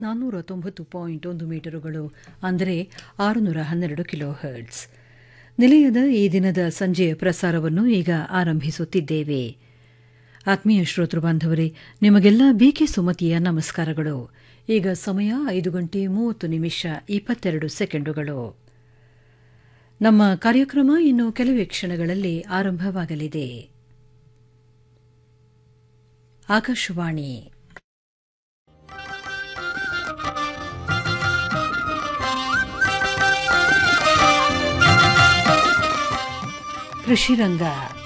ನಾನ್ನೂರ ತೊಂಬತ್ತು ಪಾಯಿಂಟ್ ಒಂದು ಮೀಟರುಗಳು ಅಂದರೆ ಆರುನೂರ ಹನ್ನೆರಡು ಕಿಲೋ ಹರ್ಟ್ಸ್ ನಿಲಯದ ಈ ದಿನದ ಸಂಜೆಯ ಪ್ರಸಾರವನ್ನು ಈಗ ಆರಂಭಿಸುತ್ತಿದ್ದೇವೆ ಆತ್ಮೀಯ ಶ್ರೋತೃ ಬಾಂಧವರೇ ನಿಮಗೆಲ್ಲ ಬಿಕೆ ಸುಮತಿಯ ನಮಸ್ಕಾರಗಳು ಈಗ ಸಮಯ ಐದು ಗಂಟೆ ಮೂವತ್ತು ನಿಮಿಷ ಇಪ್ಪತ್ತೆರಡು ಸೆಕೆಂಡುಗಳು ನಮ್ಮ ಕಾರ್ಯಕ್ರಮ ಇನ್ನು ಕೆಲವೇ ಕ್ಷಣಗಳಲ್ಲಿ ಆರಂಭವಾಗಲಿದೆ ಆಕಾಶವಾಣಿ ಕೃಷಿ ರಂಗ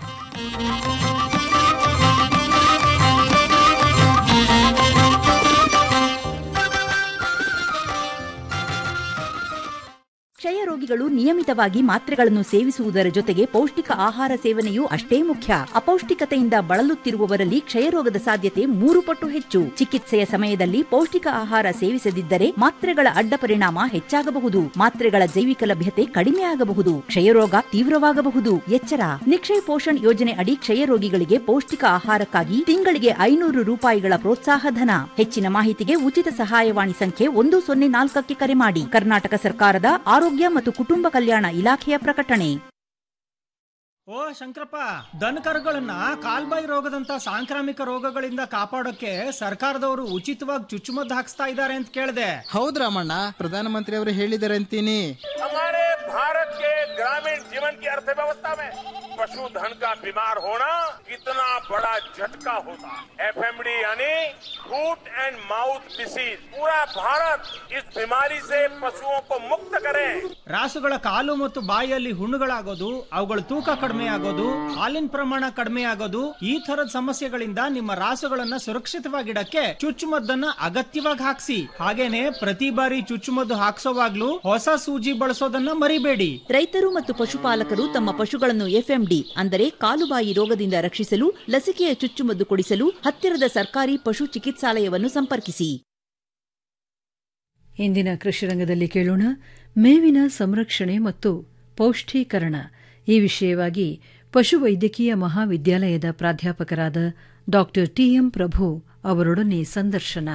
ಕ್ಷಯ ರೋಗಿಗಳು ನಿಯಮಿತವಾಗಿ ಮಾತ್ರೆಗಳನ್ನು ಸೇವಿಸುವುದರ ಜೊತೆಗೆ ಪೌಷ್ಟಿಕ ಆಹಾರ ಸೇವನೆಯೂ ಅಷ್ಟೇ ಮುಖ್ಯ ಅಪೌಷ್ಟಿಕತೆಯಿಂದ ಬಳಲುತ್ತಿರುವವರಲ್ಲಿ ಕ್ಷಯರೋಗದ ಸಾಧ್ಯತೆ ಮೂರು ಪಟ್ಟು ಹೆಚ್ಚು ಚಿಕಿತ್ಸೆಯ ಸಮಯದಲ್ಲಿ ಪೌಷ್ಟಿಕ ಆಹಾರ ಸೇವಿಸದಿದ್ದರೆ ಮಾತ್ರೆಗಳ ಅಡ್ಡ ಪರಿಣಾಮ ಹೆಚ್ಚಾಗಬಹುದು ಮಾತ್ರೆಗಳ ಜೈವಿಕ ಲಭ್ಯತೆ ಕಡಿಮೆ ಆಗಬಹುದು ಕ್ಷಯರೋಗ ತೀವ್ರವಾಗಬಹುದು ಎಚ್ಚರ ನಿಕ್ಷಯ್ ಪೋಷಣ್ ಯೋಜನೆ ಅಡಿ ಕ್ಷಯ ರೋಗಿಗಳಿಗೆ ಪೌಷ್ಟಿಕ ಆಹಾರಕ್ಕಾಗಿ ತಿಂಗಳಿಗೆ ಐನೂರು ರೂಪಾಯಿಗಳ ಪ್ರೋತ್ಸಾಹ ಧನ ಹೆಚ್ಚಿನ ಮಾಹಿತಿಗೆ ಉಚಿತ ಸಹಾಯವಾಣಿ ಸಂಖ್ಯೆ ಒಂದು ಸೊನ್ನೆ ನಾಲ್ಕಕ್ಕೆ ಕರೆ ಮಾಡಿ ಕರ್ನಾಟಕ ಸರ್ಕಾರದ ಆರೋಗ್ಯ ಮತ್ತು ಕುಟುಂಬ ಕಲ್ಯಾಣ ಇಲಾಖೆಯ ಪ್ರಕಟಣೆ ಓ ಶಂಕರಪ್ಪ ದನಕರುಗಳನ್ನ ಕಾಲ್ಬಾಯಿ ರೋಗದಂತ ಸಾಂಕ್ರಾಮಿಕ ರೋಗಗಳಿಂದ ಕಾಪಾಡೋಕೆ ಸರ್ಕಾರದವರು ಉಚಿತವಾಗಿ ಚುಚ್ಚುಮದ್ದು ಹಾಕ್ಸ್ತಾ ಇದ್ದಾರೆ ಅಂತ ಕೇಳಿದೆ ಹೌದ್ ರಾಮಣ್ಣ ಪ್ರಧಾನಮಂತ್ರಿ ಅವರು ಹೇಳಿದ್ದಾರೆ ಅಂತೀನಿ हमारे भारत के ग्रामीण जीवन की अर्थव्यवस्था में पशुधन का बीमार होना कितना बड़ा झटका होता है एफएमडी यानी फूट एंड माउथ डिसीज पूरा भारत इस बीमारी से पशुओं को मुक्त करे ರಾಸುಗಳ ಕಾಲು ಮತ್ತು ಬಾಯಿಯಲ್ಲಿ ಹುಣ್ಣುಗಳಾಗೋದು ಅವುಗಳ ತೂಕ ಕಡಿಮೆ ಆಗೋದು ಹಾಲಿನ ಪ್ರಮಾಣ ಕಡಿಮೆ ಆಗೋದು ಈ ತರದ ಸಮಸ್ಯೆಗಳಿಂದ ನಿಮ್ಮ ರಾಸುಗಳನ್ನ ಸುರಕ್ಷಿತವಾಗಿಡಕ್ಕೆ ಚುಚ್ಚುಮದ್ದನ್ನ ಅಗತ್ಯವಾಗಿ ಹಾಕ್ಸಿ ಹಾಗೇನೆ ಪ್ರತಿ ಬಾರಿ ಚುಚ್ಚುಮದ್ದು ಹಾಕ್ಸೋವಾಗ್ಲೂ ಹೊಸ ಸೂಜಿ ಬಳಸೋದನ್ನ ಮರಿಬೇಡಿ ರೈತರು ಮತ್ತು ಪಶುಪಾಲಕರು ತಮ್ಮ ಪಶುಗಳನ್ನು ಎಫ್ಎಂಡಿ ಅಂದರೆ ಕಾಲುಬಾಯಿ ರೋಗದಿಂದ ರಕ್ಷಿಸಲು ಲಸಿಕೆಯ ಚುಚ್ಚುಮದ್ದು ಕೊಡಿಸಲು ಹತ್ತಿರದ ಸರ್ಕಾರಿ ಪಶು ಚಿಕಿತ್ಸಾಲಯವನ್ನು ಸಂಪರ್ಕಿಸಿ ಇಂದಿನ ಕೃಷಿ ರಂಗದಲ್ಲಿ ಕೇಳೋಣ ಮೇವಿನ ಸಂರಕ್ಷಣೆ ಮತ್ತು ಪೌಷ್ಠೀಕರಣ ಈ ವಿಷಯವಾಗಿ ಪಶುವೈದ್ಯಕೀಯ ಮಹಾವಿದ್ಯಾಲಯದ ಪ್ರಾಧ್ಯಾಪಕರಾದ ಡಾ ಟಿಎಂ ಪ್ರಭು ಅವರೊಡನೆ ಸಂದರ್ಶನ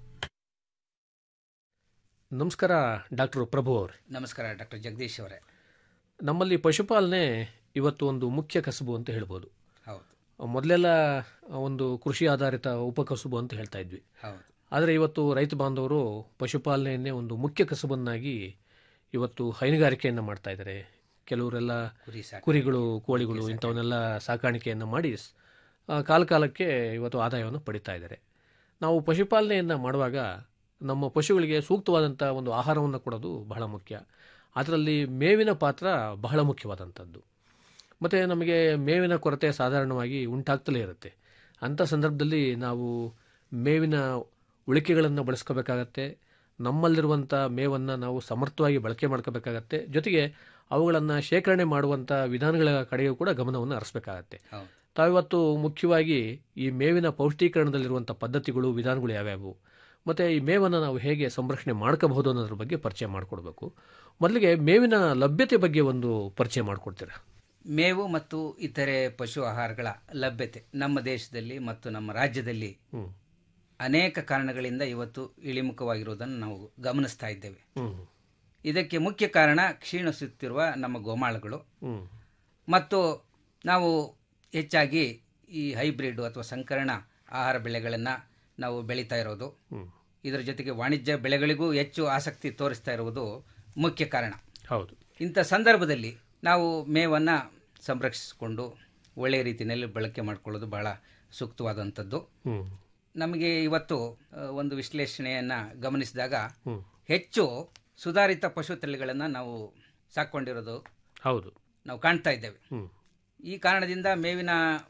ನಮಸ್ಕಾರ ಡಾಕ್ಟರ್ ಪ್ರಭು ಅವರೇ ನಮಸ್ಕಾರ ಡಾಕ್ಟರ್ ಜಗದೀಶ್ ಅವರೇ ನಮ್ಮಲ್ಲಿ ಪಶುಪಾಲನೆ ಇವತ್ತು ಒಂದು ಮುಖ್ಯ ಕಸುಬು ಅಂತ ಹೇಳ್ಬೋದು ಹೌದು ಮೊದಲೆಲ್ಲ ಒಂದು ಕೃಷಿ ಆಧಾರಿತ ಉಪಕಸುಬು ಅಂತ ಹೇಳ್ತಾ ಇದ್ವಿ ಹೌದು ಆದರೆ ಇವತ್ತು ರೈತ ಬಾಂಧವರು ಪಶುಪಾಲನೆಯನ್ನೇ ಒಂದು ಮುಖ್ಯ ಕಸುಬನ್ನಾಗಿ ಇವತ್ತು ಹೈನುಗಾರಿಕೆಯನ್ನು ಮಾಡ್ತಾ ಇದ್ದಾರೆ ಕೆಲವರೆಲ್ಲ ಕುರಿ ಸಾಕು ಕುರಿಗಳು ಕೋಳಿಗಳು ಇಂಥವನ್ನೆಲ್ಲ ಸಾಕಾಣಿಕೆಯನ್ನು ಮಾಡಿ ಆ, ಕಾಲ ಕಾಲಕ್ಕೆ ಇವತ್ತು ಆದಾಯವನ್ನು ಪಡಿತಾ ಇದ್ದಾರೆ ನಾವು ಪಶುಪಾಲನೆಯನ್ನು ಮಾಡುವಾಗ ನಮ್ಮ ಪಶುಗಳಿಗೆ ಸೂಕ್ತವಾದಂಥ ಒಂದು ಆಹಾರವನ್ನು ಕೊಡೋದು ಬಹಳ ಮುಖ್ಯ ಅದರಲ್ಲಿ ಮೇವಿನ ಪಾತ್ರ ಬಹಳ ಮುಖ್ಯವಾದಂಥದ್ದು ಮತ್ತು ನಮಗೆ ಮೇವಿನ ಕೊರತೆ ಸಾಧಾರಣವಾಗಿ ಉಂಟಾಗ್ತಲೇ ಇರುತ್ತೆ ಅಂಥ ಸಂದರ್ಭದಲ್ಲಿ ನಾವು ಮೇವಿನ ಉಳಿಕೆಗಳನ್ನು ಬಳಸ್ಕೋಬೇಕಾಗತ್ತೆ ನಮ್ಮಲ್ಲಿರುವಂಥ ಮೇವನ್ನು ನಾವು ಸಮರ್ಥವಾಗಿ ಬಳಕೆ ಮಾಡ್ಕೋಬೇಕಾಗತ್ತೆ ಜೊತೆಗೆ ಅವುಗಳನ್ನು ಶೇಖರಣೆ ಮಾಡುವಂಥ ವಿಧಾನಗಳ ಕಡೆಯೂ ಕೂಡ ಗಮನವನ್ನು ಹರಿಸ್ಬೇಕಾಗತ್ತೆ ಹೌದು ತಾವಿವತ್ತು ಮುಖ್ಯವಾಗಿ ಈ ಮೇವಿನ ಪೌಷ್ಟೀಕರಣದಲ್ಲಿರುವಂಥ ಪದ್ಧತಿಗಳು ವಿಧಾನಗಳು ಯಾವ್ಯಾವು ಮತ್ತು ಈ ಮೇವನ್ನು ನಾವು ಹೇಗೆ ಸಂರಕ್ಷಣೆ ಮಾಡ್ಕೋಬಹುದು ಅನ್ನೋದ್ರ ಬಗ್ಗೆ ಪರಿಚಯ ಮಾಡಿಕೊಡ್ಬೇಕು ಮೊದಲಿಗೆ ಮೇವಿನ ಲಭ್ಯತೆ ಬಗ್ಗೆ ಒಂದು ಪರಿಚಯ ಮಾಡಿಕೊಡ್ತೀರಾ ಮೇವು ಮತ್ತು ಇತರೆ ಪಶು ಆಹಾರಗಳ ಲಭ್ಯತೆ ನಮ್ಮ ದೇಶದಲ್ಲಿ ಮತ್ತು ನಮ್ಮ ರಾಜ್ಯದಲ್ಲಿ ಹ್ಮ್. ಅನೇಕ ಕಾರಣಗಳಿಂದ ಇವತ್ತು ಇಳಿಮುಖವಾಗಿರುವುದನ್ನು ನಾವು ಗಮನಿಸ್ತಾ ಇದ್ದೇವೆ ಹ್ಞೂ ಇದಕ್ಕೆ ಮುಖ್ಯ ಕಾರಣ ಕ್ಷೀಣಿಸುತ್ತಿರುವ ನಮ್ಮ ಗೋಮಾಳಗಳು ಹ್ಞೂ ಮತ್ತು ನಾವು ಹೆಚ್ಚಾಗಿ ಈ ಹೈಬ್ರಿಡ್ ಅಥವಾ ಸಂಕರಣ ಆಹಾರ ಬೆಳೆಗಳನ್ನು ನಾವು ಬೆಳೀತಾ ಇರೋದು ಹ್ಮ್. ಇದರ ಜೊತೆಗೆ ವಾಣಿಜ್ಯ ಬೆಳೆಗಳಿಗೂ ಹೆಚ್ಚು ಆಸಕ್ತಿ ತೋರಿಸ್ತಾ ಇರುವುದು ಮುಖ್ಯ ಕಾರಣ ಹೌದು ಇಂಥ ಸಂದರ್ಭದಲ್ಲಿ ನಾವು ಮೇವನ್ನು ಸಂರಕ್ಷಿಸಿಕೊಂಡು ಒಳ್ಳೆಯ ರೀತಿಯಲ್ಲಿ ಬಳಕೆ ಮಾಡಿಕೊಳ್ಳೋದು ಬಹಳ ಸೂಕ್ತವಾದಂಥದ್ದು ಹ್ಞೂ ನಮಗೆ ಇವತ್ತು ಆ, ಒಂದು ವಿಶ್ಲೇಷಣೆಯನ್ನು ಗಮನಿಸಿದಾಗ ಹ್ಞೂ ಹೆಚ್ಚು ಸುಧಾರಿತ ಪಶು ತಳಿಗಳನ್ನು ನಾವು ಸಾಕೊಂಡಿರೋದು ಹೌದು ನಾವು ಕಾಣ್ತಾ ಇದ್ದೇವೆ ಹ್ಞೂ ಈ ಕಾರಣದಿಂದ ಮೇವಿನ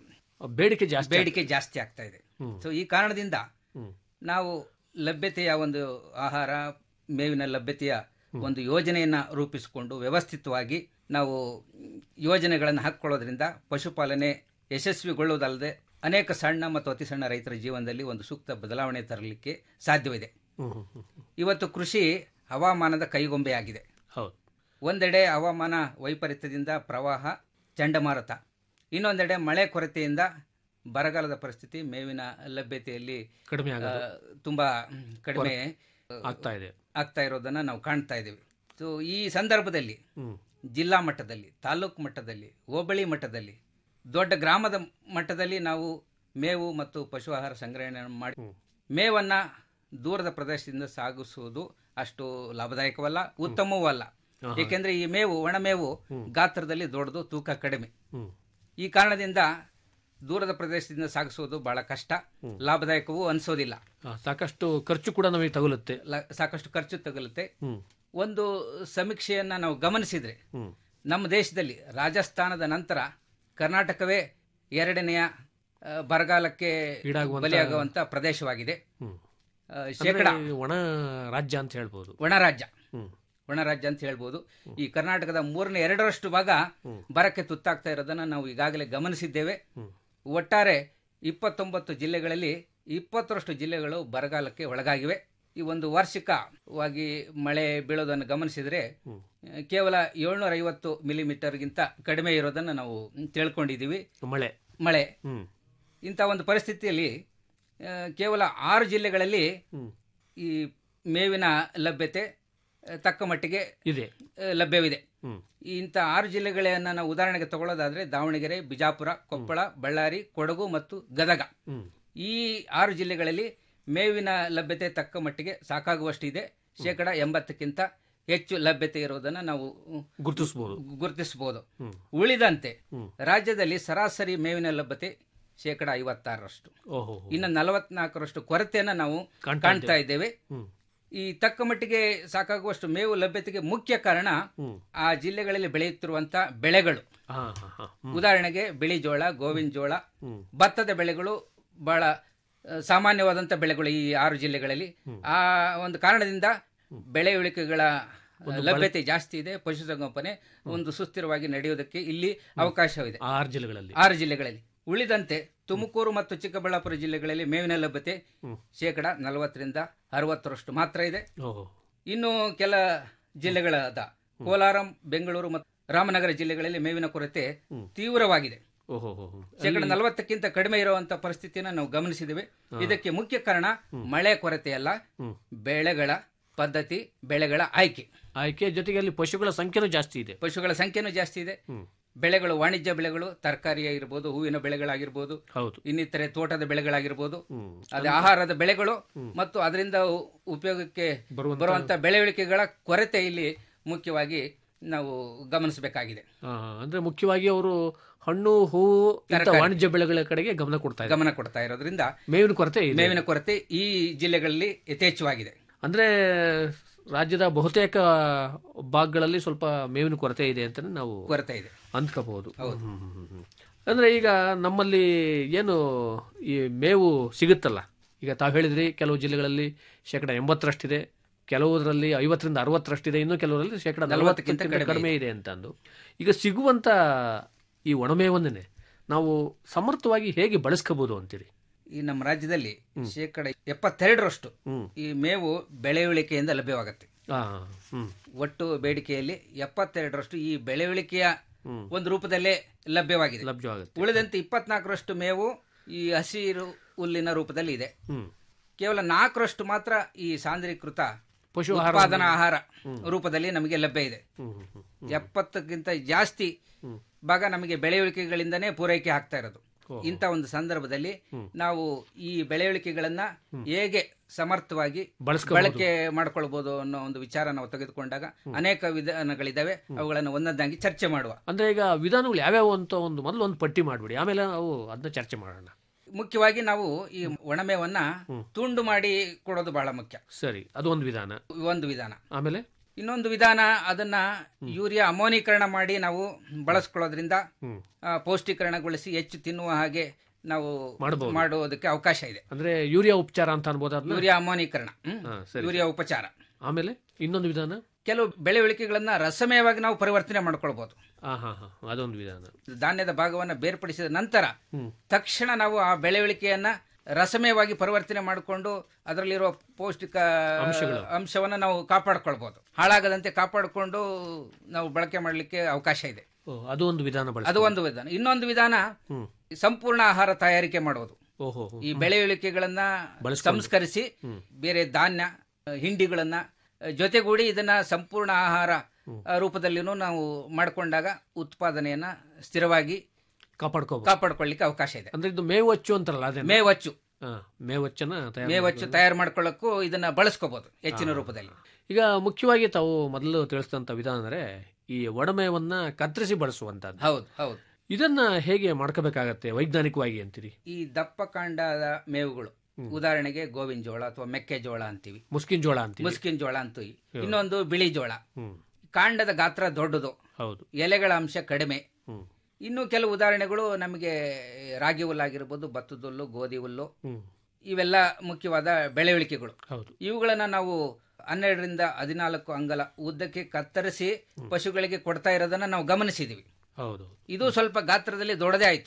ಬೇಡಿಕೆ ಜಾಸ್ತಿ ಬೇಡಿಕೆ ಜಾಸ್ತಿ ಆಗ್ತಾ ಇದೆ ಹ್ಮ್. ಸೊ ಈ ಕಾರಣದಿಂದ ಹ್ಮ್. ನಾವು ಲಭ್ಯತೆಯ ಒಂದು ಆಹಾರ ಮೇವಿನ ಲಭ್ಯತೆಯ ಒಂದು ಯೋಜನೆಯನ್ನು ರೂಪಿಸಿಕೊಂಡು ವ್ಯವಸ್ಥಿತವಾಗಿ ನಾವು ಯೋಜನೆಗಳನ್ನು ಹಾಕ್ಕೊಳ್ಳೋದ್ರಿಂದ ಪಶುಪಾಲನೆ ಯಶಸ್ವಿಗೊಳ್ಳುವುದಲ್ಲದೆ ಅನೇಕ ಸಣ್ಣ ಮತ್ತು ಅತಿ ಸಣ್ಣ ರೈತರ ಜೀವನದಲ್ಲಿ ಒಂದು ಸೂಕ್ತ ಬದಲಾವಣೆ ತರಲಿಕ್ಕೆ ಸಾಧ್ಯವಿದೆ ಹ್ಞೂ ಹ್ಞೂ ಹ್ಞೂ ಇವತ್ತು ಕೃಷಿ ಹವಾಮಾನದ ಕೈಗೊಂಬೆಯಾಗಿದೆ ಹೌದು ಒಂದೆಡೆ ಹವಾಮಾನ ವೈಪರೀತ್ಯದಿಂದ ಪ್ರವಾಹ ಚಂಡಮಾರುತ ಇನ್ನೊಂದೆಡೆ ಮಳೆ ಕೊರತೆಯಿಂದ ಬರಗಾಲದ ಪರಿಸ್ಥಿತಿ ಮೇವಿನ ಲಭ್ಯತೆಯಲ್ಲಿ ಕಡಿಮೆ ಆ, ಆಗೋದು ತುಂಬಾ ಕಡಿಮೆ ಆಗ್ತಾ ಇದೆ ಆಗ್ತಾ ಇರೋದನ್ನ ನಾವು ಕಾಣ್ತಾ ಇದ್ದೀವಿ ಸೊ ಈ ಸಂದರ್ಭದಲ್ಲಿ ಹ್ಮ್ ಜಿಲ್ಲಾ ಮಟ್ಟದಲ್ಲಿ ತಾಲೂಕು ಮಟ್ಟದಲ್ಲಿ ಹೋಬಳಿ ಮಟ್ಟದಲ್ಲಿ ದೊಡ್ಡ ಗ್ರಾಮದ ಮಟ್ಟದಲ್ಲಿ ನಾವು ಮೇವು ಮತ್ತು ಪಶು ಆಹಾರ ಸಂಗ್ರಹಣೆ ಮಾಡಿ ಮೇವನ್ನ ದೂರದ ಪ್ರದೇಶದಿಂದ ಸಾಗಿಸುವುದು ಅಷ್ಟು ಲಾಭದಾಯಕವಲ್ಲ ಉತ್ತಮವೂ ಅಲ್ಲ ಏಕೆಂದ್ರೆ ಈ ಮೇವು ಒಣಮೇವು ಗಾತ್ರದಲ್ಲಿ ದೊಡ್ಡದು ತೂಕ ಕಡಿಮೆ ಹ್ಮ್ ಈ ಕಾರಣದಿಂದ ದೂರದ ಪ್ರದೇಶದಿಂದ ಸಾಗಿಸುವುದು ಬಹಳ ಕಷ್ಟ ಲಾಭದಾಯಕವೂ ಅನಿಸೋದಿಲ್ಲ ಆ, ಸಾಕಷ್ಟು ಖರ್ಚು ಕೂಡ ನಮಗೆ ತಗುಲುತ್ತೆ ಲ- ಸಾಕಷ್ಟು ಖರ್ಚು ತಗುಲುತ್ತೆ ಹ್ಮ್ ಒಂದು ಸಮೀಕ್ಷೆಯನ್ನ ನಾವು ಗಮನಿಸಿದ್ರೆ ಹ್ಮ್ ನಮ್ಮ ದೇಶದಲ್ಲಿ ರಾಜಸ್ಥಾನದ ನಂತರ ಕರ್ನಾಟಕವೇ ಎರಡನೆಯ ಆ, ಬರಗಾಲಕ್ಕೆ ಈಡಾಗುವಂತ- ಬಲಿಯಾಗುವಂತ ಪ್ರದೇಶವಾಗಿದೆ ಹ್ಮ್ ಆ, ಶೇಕಡ ಅಂದ್ರೆ ಒಣ ರಾಜ್ಯ ಅಂತ ಹೇಳ್ಬೋದು ಒಣರಾಜ್ಯ ಹ್ಮ್ ಒಣರಾಜ್ಯ ಅಂತ ಹೇಳ್ಬೋದು ಈ ಕರ್ನಾಟಕದ ಮೂರನೇ ಎರಡರಷ್ಟು ಭಾಗ ಬರಕ್ಕೆ ತುತ್ತಾಗ್ತಾ ಇರೋದನ್ನ ನಾವು ಈಗಾಗಲೇ ಗಮನಿಸಿದ್ದೇವೆ ಒಟ್ಟಾರೆ ಇಪ್ಪತ್ತೊಂಬತ್ತು ಜಿಲ್ಲೆಗಳಲ್ಲಿ ಇಪ್ಪತ್ತರಷ್ಟು ಜಿಲ್ಲೆಗಳು ಬರಗಾಲಕ್ಕೆ ಒಳಗಾಗಿವೆ ಈ ಒಂದು ವಾರ್ಷಿಕವಾಗಿ ಮಳೆ ಬೀಳೋದನ್ನು ಗಮನಿಸಿದರೆ ಆ, ಕೇವಲ ಏಳ್ನೂರ ಐವತ್ತು ಮಿಲಿಮೀಟರ್ಗಿಂತ ಕಡಿಮೆ ಇರೋದನ್ನು ನಾವು ತಿಳ್ಕೊಂಡಿದ್ದೀವಿ ಮಳೆ ಮಳೆ ಹ್ಮ್ ಇಂಥ ಒಂದು ಪರಿಸ್ಥಿತಿಯಲ್ಲಿ ಆ, ಕೇವಲ ಆರು ಜಿಲ್ಲೆಗಳಲ್ಲಿ ಹ್ಮ್ ಈ ಮೇವಿನ ಲಭ್ಯತೆ ಆ, ತಕ್ಕ ಮಟ್ಟಿಗೆ ಇದೆ ಆ, ಲಭ್ಯವಿದೆ ಹ್ಮ್ ಇಂಥ ಆರು ಜಿಲ್ಲೆಗಳನ್ನ ನಾವು ಉದಾಹರಣೆಗೆ ತಗೊಳ್ಳೋದಾದ್ರೆ ದಾವಣಗೆರೆ ಬಿಜಾಪುರ ಕೊಪ್ಪಳ ಬಳ್ಳಾರಿ ಕೊಡಗು ಮತ್ತು ಗದಗ ಹ್ಮ್ ಈ ಆರು ಜಿಲ್ಲೆಗಳಲ್ಲಿ ಮೇವಿನ ಲಭ್ಯತೆ ತಕ್ಕ ಮಟ್ಟಿಗೆ ಸಾಕಾಗುವಷ್ಟಿದೆ ಶೇಕಡ ಎಂಬತ್ತಕ್ಕಿಂತ ಹೆಚ್ಚು ಲಭ್ಯತೆ ಇರುವುದನ್ನು ನಾವು ಗುರುತಿಸಬಹುದು ಗುರುತಿಸಬಹುದು ಹ್ಮ್. ಉಳಿದಂತೆ ಹ್ಮ್. ರಾಜ್ಯದಲ್ಲಿ ಸರಾಸರಿ ಮೇವಿನ ಲಭ್ಯತೆ ಶೇಕಡ ಐವತ್ತಾರರಷ್ಟು ಓಹೋ ಇನ್ನು ನಲವತ್ನಾಲ್ಕರಷ್ಟು ಕೊರತೆಯನ್ನು ನಾವು ಕಾಣ್ತಾ ಕಾಣ್ತಾ ಇದ್ದೇವೆ ಹ್ಮ್ ಈ ತಕ್ಕ ಮಟ್ಟಿಗೆ ಸಾಕಾಗುವಷ್ಟು ಮೇವು ಲಭ್ಯತೆಗೆ ಮುಖ್ಯ ಕಾರಣ ಹ್ಮ್ ಆ ಜಿಲ್ಲೆಗಳಲ್ಲಿ ಬೆಳೆಯುತ್ತಿರುವಂತ ಬೆಳೆಗಳು ಹಾ ಹಾ ಹಾ ಹ್ಮ್ ಉದಾಹರಣೆಗೆ ಬಿಳಿ ಜೋಳ ಗೋವಿನ ಜೋಳ ಹ್ಮ್. ಭತ್ತದ ಬೆಳೆಗಳು ಬಹಳ ಆ, ಸಾಮಾನ್ಯವಾದಂತ ಬೆಳೆಗಳು ಈ ಆರು ಜಿಲ್ಲೆಗಳಲ್ಲಿ ಆ ಒಂದು ಕಾರಣದಿಂದ ಬೆಳೆ ಇಳಿಕೆಗಳ ಲಭ್ಯತೆ ಜಾಸ್ತಿ ಇದೆ ಪಶುಸಂಗೋಪನೆ ಒಂದು ಸುಸ್ಥಿರವಾಗಿ ನಡೆಯುವುದಕ್ಕೆ ಇಲ್ಲಿ ಅವಕಾಶವಿದೆ ಆ ಆರು ಜಿಲ್ಲೆಗಳಲ್ಲಿ ಆರು ಜಿಲ್ಲೆಗಳಲ್ಲಿ ಉಳಿದಂತೆ ತುಮಕೂರು ಮತ್ತು ಚಿಕ್ಕಬಳ್ಳಾಪುರ ಜಿಲ್ಲೆಗಳಲ್ಲಿ ಮೇವಿನ ಲಭ್ಯತೆ ಶೇಕಡ ನಲವತ್ತರಿಂದ ಅರವತ್ತರಷ್ಟು ಮಾತ್ರ ಇದೆ ಓಹೋ ಇನ್ನು ಕೆಲ ಜಿಲ್ಲೆಗಳಾದ ಕೋಲಾರ ಬೆಂಗಳೂರು ಮತ್ತು ರಾಮನಗರ ಜಿಲ್ಲೆಗಳಲ್ಲಿ ಮೇವಿನ ಕೊರತೆ ತೀವ್ರವಾಗಿದೆ ಓಹೋ ಹೋ ಹೋ. ಶೇಕಡ ನಲವತ್ತಕ್ಕಿಂತ ಕಡಿಮೆ ಇರುವಂತಹ ಪರಿಸ್ಥಿತಿಯನ್ನು ನಾವು ಗಮನಿಸಿದ್ದೇವೆ ಇದಕ್ಕೆ ಮುಖ್ಯ ಕಾರಣ ಮಳೆ ಕೊರತೆಯಲ್ಲ ಬೆಳೆಗಳ ಪದ್ಧತಿ ಬೆಳೆಗಳ ಆಯ್ಕೆ ಆಯ್ಕೆ ಜೊತೆಗೆ ಅಲ್ಲಿ ಪಶುಗಳ ಸಂಖ್ಯೆನೂ ಜಾಸ್ತಿ ಇದೆ ಪಶುಗಳ ಸಂಖ್ಯೆನೂ ಜಾಸ್ತಿ ಇದೆ ಬೆಳೆಗಳು ವಾಣಿಜ್ಯ ಬೆಳೆಗಳು ತರಕಾರಿ ಆಗಿರ್ಬೋದು ಹೂವಿನ ಬೆಳೆಗಳಾಗಿರ್ಬೋದು ಹೌದು ಇನ್ನಿತರೆ ತೋಟದ ಬೆಳೆಗಳಾಗಿರ್ಬೋದು ಹ್ಮ್. ಅದೇ ಆಹಾರದ ಬೆಳೆಗಳು ಮತ್ತು ಅದರಿಂದ ಉ- ಉಪಯೋಗಕ್ಕೆ ಬರುವಂತ- ಬರುವಂತ ಬೆಳೆವಳಿಕೆಗಳ ಕೊರತೆ ಇಲ್ಲಿ ಮುಖ್ಯವಾಗಿ ನಾವು ಗಮನಿಸಬೇಕಾಗಿದೆ ಆ, ಅಂದ್ರೆ ಮುಖ್ಯವಾಗಿ ಅವರು ಹಣ್ಣು ಹೂವು ಇಂಥ ತರಕಾರಿ. ವಾಣಿಜ್ಯ ಬೆಳೆಗಳ ಕಡೆಗೆ ಗಮನ ಕೊಡ್ತಾ ಇದ್ದಾರೆ ಗಮನ ಕೊಡ್ತಾ ಇರೋದ್ರಿಂದ ಮೇವಿನ ಕೊರತೆ ಇದೆ ಮೇವಿನ ಕೊರತೆ ಈ ಜಿಲ್ಲೆಗಳಲ್ಲಿ ಯಥೇಚ್ಛವಾಗಿದೆ ಅಂದ್ರೆ ರಾಜ್ಯದ ಬಹುತೇಕ ಭಾಗಗಳಲ್ಲಿ ಸ್ವಲ್ಪ ಮೇವಿನ ಕೊರತೆ ಇದೆ ಅಂತ ನಾವು ಕೊರತೆ ಇದೆ ಅಂದ್ಕೋಬಹುದು ಅಂದ್ರೆ ಈಗ ನಮ್ಮಲ್ಲಿ ಏನು ಈ ಮೇವು ಸಿಗುತ್ತಲ್ಲ ಈಗ ತಾವು ಹೇಳಿದ್ರಿ ಕೆಲವು ಜಿಲ್ಲೆಗಳಲ್ಲಿ ಶೇಕಡ ಎಂಬತ್ತರಷ್ಟಿದೆ ಕೆಲವುದರಲ್ಲಿ ಐವತ್ತರಿಂದ ಅರವತ್ತರಷ್ಟಿದೆ ಇನ್ನು ಕೆಲವರಲ್ಲಿ ಶೇಕಡ ನಲವತ್ತಕ್ಕಿಂತ ನಲವತ್ತಕ್ಕಿಂತ ಕಡಿಮೆ ಕಡಿಮೆ ಇದೆ ಅಂತ ಅಂದು ಈಗ ಸಿಗುವಂತ ಈ ಒಣಮೇವನ್ನೇ ನಾವು ಸಮರ್ಥವಾಗಿ ಹೇಗೆ ಬಳಸ್ಕೋಬಹುದು ಅಂತೀರಿ ಈ ನಮ್ಮ ರಾಜ್ಯದಲ್ಲಿ ಶೇಕಡ ಎಪ್ಪತ್ತೆರಡರಷ್ಟು ಹ್ಮ್. ಈ ಮೇವು ಬೆಳೆಯುಳಿಕೆಯಿಂದ ಲಭ್ಯವಾಗುತ್ತೆ ಆ, ಹ್ಮ್ ಒಟ್ಟು ಬೇಡಿಕೆಯಲ್ಲಿ ಎಪ್ಪತ್ತೆರಡರಷ್ಟು ಈ ಬೆಳೆಯುಳಿಕೆಯ ಒಂದು ರೂಪದಲ್ಲೇ ಲಭ್ಯವಾಗಿದೆ ಲಭ್ಯವಾಗುತ್ತೆ ಉಳಿದಂತೆ ಇಪ್ಪತ್ನಾಲ್ಕರಷ್ಟು ಮೇವು ಈ ಹಸಿರು ಹುಲ್ಲಿನ ರೂಪದಲ್ಲಿ ಇದೆ ಹ್ಮ್ ಕೇವಲ ನಾಲ್ಕರಷ್ಟು ಮಾತ್ರ ಈ ಸಾಂದ್ರೀಕೃತ ಪಶು ಆಹಾರ ಉತ್ಪಾದನಾ ಆಹಾರ ರೂಪದಲ್ಲಿ ನಮಗೆ ಲಭ್ಯ ಇದೆ ಹ್ಮ್ ಹ್ಮ್, ಹ್ಮ್. ಎಪ್ಪತ್ತಕ್ಕಿಂತ ಜಾಸ್ತಿ ಭಾಗ ನಮಗೆ ಬೆಳೆಯುಳಿಕೆಗಳಿಂದನೇ ಪೂರೈಕೆ ಆಗ್ತಾ ಇರೋದು ಇಂಥ ಒಂದು ಸಂದರ್ಭದಲ್ಲಿ ನಾವು ಈ ಬೆಳೆಯುಳಿಕೆಗಳನ್ನ ಹೇಗೆ ಸಮರ್ಥವಾಗಿ ಬಳಸ್ಕೊಬೋದು. ಬಳಕೆ ಮಾಡ್ಕೊಳ್ಬಹುದು ಅನ್ನೋ ಒಂದು ವಿಚಾರ ನಾವು ತೆಗೆದುಕೊಂಡಾಗ ಅನೇಕ ವಿಧಾನಗಳಿದ್ದಾವೆ ಅವುಗಳನ್ನು ಒಂದೊಂದಾಗಿ ಚರ್ಚೆ ಮಾಡುವ ಅಂದ್ರೆ ಈಗ ವಿಧಾನಗಳು ಯಾವ್ಯಾವ ಅಂತ ಒಂದು ಮೊದಲು ಒಂದು ಪಟ್ಟಿ ಮಾಡ್ಬಿಡಿ ಆಮೇಲೆ ನಾವು ಅದನ್ನ ಚರ್ಚೆ ಮಾಡೋಣ ಮುಖ್ಯವಾಗಿ ನಾವು ಈ ಒಣಮೇವನ್ನ ತುಂಡು ಮಾಡಿ ಕೊಡೋದು ಬಹಳ ಮುಖ್ಯ ಸರಿ ಅದು ಒಂದು ವಿಧಾನ ಒಂದು ವಿಧಾನ ಆಮೇಲೆ ಇನ್ನೊಂದು ವಿಧಾನ ಅದನ್ನ ಯೂರಿಯಾ ಅಮೋನೀಕರಣ ಮಾಡಿ ನಾವು ಬಳಸ್ಕೊಳ್ಳೋದ್ರಿಂದ ಆ, ಪೌಷ್ಟೀಕರಣಗೊಳಿಸಿ ಹೆಚ್ಚು ತಿನ್ನುವ ಹಾಗೆ ನಾವು ಮಾಡ್ಬೋದು. ಮಾಡುವುದಕ್ಕೆ ಅವಕಾಶ ಇದೆ ಅಂದ್ರೆ ಯೂರಿಯಾ ಉಪಚಾರ ಅಂತ ಅನ್ಬೋದು ಅದನ್ನ ಯೂರಿಯಾ ಅಮೋನೀಕರಣ ಹ್ಮ್? ಹಾ, ಸರಿ. ಯೂರಿಯಾ ಉಪಚಾರ ಆಮೇಲೆ ಇನ್ನೊಂದು ವಿಧಾನ ಕೆಲವು ಬೆಳೆವಳಿಕೆಗಳನ್ನ ರಸಮಯವಾಗಿ ನಾವು ಪರಿವರ್ತನೆ ಮಾಡ್ಕೊಳ್ಬಹುದು ಹಾ ಹಾ ಹಾ ಅದೊಂದು ವಿಧಾನ ಧಾನ್ಯದ ಭಾಗವನ್ನ ಬೇರ್ಪಡಿಸಿದ ನಂತರ ತಕ್ಷಣ ನಾವು ಆ ಬೆಳೆವಳಿಕೆಯನ್ನ ರಸಮಯವಾಗಿ ಪರಿವರ್ತನೆ ಮಾಡಿಕೊಂಡು ಅದರಲ್ಲಿರುವ ಪೌಷ್ಟಿಕ ಅಂಶಗಳು. ಅಂಶವನ್ನ ನಾವು ಕಾಪಾಡ್ಕೊಳ್ಬಹುದು ಹಾಳಾಗದಂತೆ ಕಾಪಾಡಿಕೊಂಡು ನಾವು ಬಳಕೆ ಮಾಡಲಿಕ್ಕೆ ಅವಕಾಶ ಇದೆ ಓ, ಅದು ಒಂದು ವಿಧಾನ ಬಳಸ ಅದು ಒಂದು ವಿಧಾನ ಇನ್ನೊಂದು ವಿಧಾನ ಸಂಪೂರ್ಣ ಆಹಾರ ತಯಾರಿಕೆ ಮಾಡುವುದು ಓಹೋ ಹೋ. ಈ ಬೆಳೆಯುಳಿಕೆಗಳನ್ನ ಬಳಸ್ಕೊಂಡು. ಸಂಸ್ಕರಿಸಿ ಬೇರೆ ಧಾನ್ಯ ಆ, ಹಿಂಡಿಗಳನ್ನ ಆ, ಜೊತೆಗೂಡಿ ಇದನ್ನ ಸಂಪೂರ್ಣ ಆಹಾರ ಆ, ರೂಪದಲ್ಲಿನೂ ನಾವು ಮಾಡಿಕೊಂಡಾಗ ಉತ್ಪಾದನೆಯನ್ನ ಸ್ಥಿರವಾಗಿ ಕಾಪಾಡ್ಕೋಬಹುದು ಕಾಪಾಡ್ಕೊಳ್ಳಿಕ್ಕೆ ಅವಕಾಶ ಇದೆ ಅಂದ್ರೆ ಇದು ಮೇವಚ್ಚು ಅಂತಾರಲ್ಲ ಅದೇ ಮೇವಚ್ಚು ಮೇವಚ್ಚನ ತಯಾರು ಮೇವಚ್ಚು ತಯಾರು ಮಾಡ್ಕೊಳ್ಳಕ್ಕೂ ಇದನ್ನ ಬಳಸ್ಕೋಬಹುದು ಹೆಚ್ಚಿನ ರೂಪದಲ್ಲಿ ಈಗ ಮುಖ್ಯವಾಗಿ ತಾವು ಮೊದಲು ತಿಳಿಸಿದಂತ ವಿಧಾನ ಅಂದ್ರೆ ಈ ಒಡಮೆವನ್ನ ಕತ್ತರಿಸಿ ಬಳಸುವಂತದ್ದು ಹೌದು ಹೌದು ಇದನ್ನ ಹೇಗೆ ಮಾಡ್ಕೋಬೇಕಾಗತ್ತೆ ವೈಜ್ಞಾನಿಕವಾಗಿ ಅಂತೀರಿ ಈ ದಪ್ಪ ಕಾಂಡದ ಮೇವುಗಳು ಉದಾಹರಣೆಗೆ ಗೋವಿನ ಜೋಳ ಅಥವಾ ಮೆಕ್ಕೆಜೋಳ ಅಂತೀವಿ ಮುಸ್ಕಿನ ಜೋಳ ಅಂತೀವಿ ಮುಸ್ಕಿನ ಜೋಳ ಅಂತೀವಿ ಇನ್ನೊಂದು ಬಿಳಿ ಜೋಳ ಹ್ಮ್ ಕಾಂಡದ ಗಾತ್ರ ದೊಡ್ಡದು ಹೌದು ಎಲೆಗಳ ಅಂಶ ಕಡಿಮೆ ಹ್ಮ್ ಇನ್ನು ಕೆಲವು ಉದಾಹರಣೆಗಳು ನಮಗೆ ರಾಗಿ ಹುಲ್ಲಾಗಿರ್ಬೋದು ಭತ್ತದ ಹುಲ್ಲು ಗೋಧಿ ಹುಲ್ಲು ಹ್ಮ್ ಇವೆಲ್ಲ ಮುಖ್ಯವಾದ ಬೆಳೆವಳಿಕೆಗಳು ಹೌದು ಇವುಗಳನ್ನ ನಾವು ಹನ್ನೆರಡರಿಂದ ಹದಿನಾಲ್ಕು ಅಂಗಲ ಉದ್ದಕ್ಕೆ ಕತ್ತರಿಸಿ ಪಶುಗಳಿಗೆ ಕೊಡ್ತಾ ಇರೋದನ್ನ ನಾವು ಗಮನಿಸಿದೀವಿ ಹೌದು ಇದು ಸ್ವಲ್ಪ ಗಾತ್ರದಲ್ಲಿ ದೊಡ್ಡದೇ ಆಯಿತು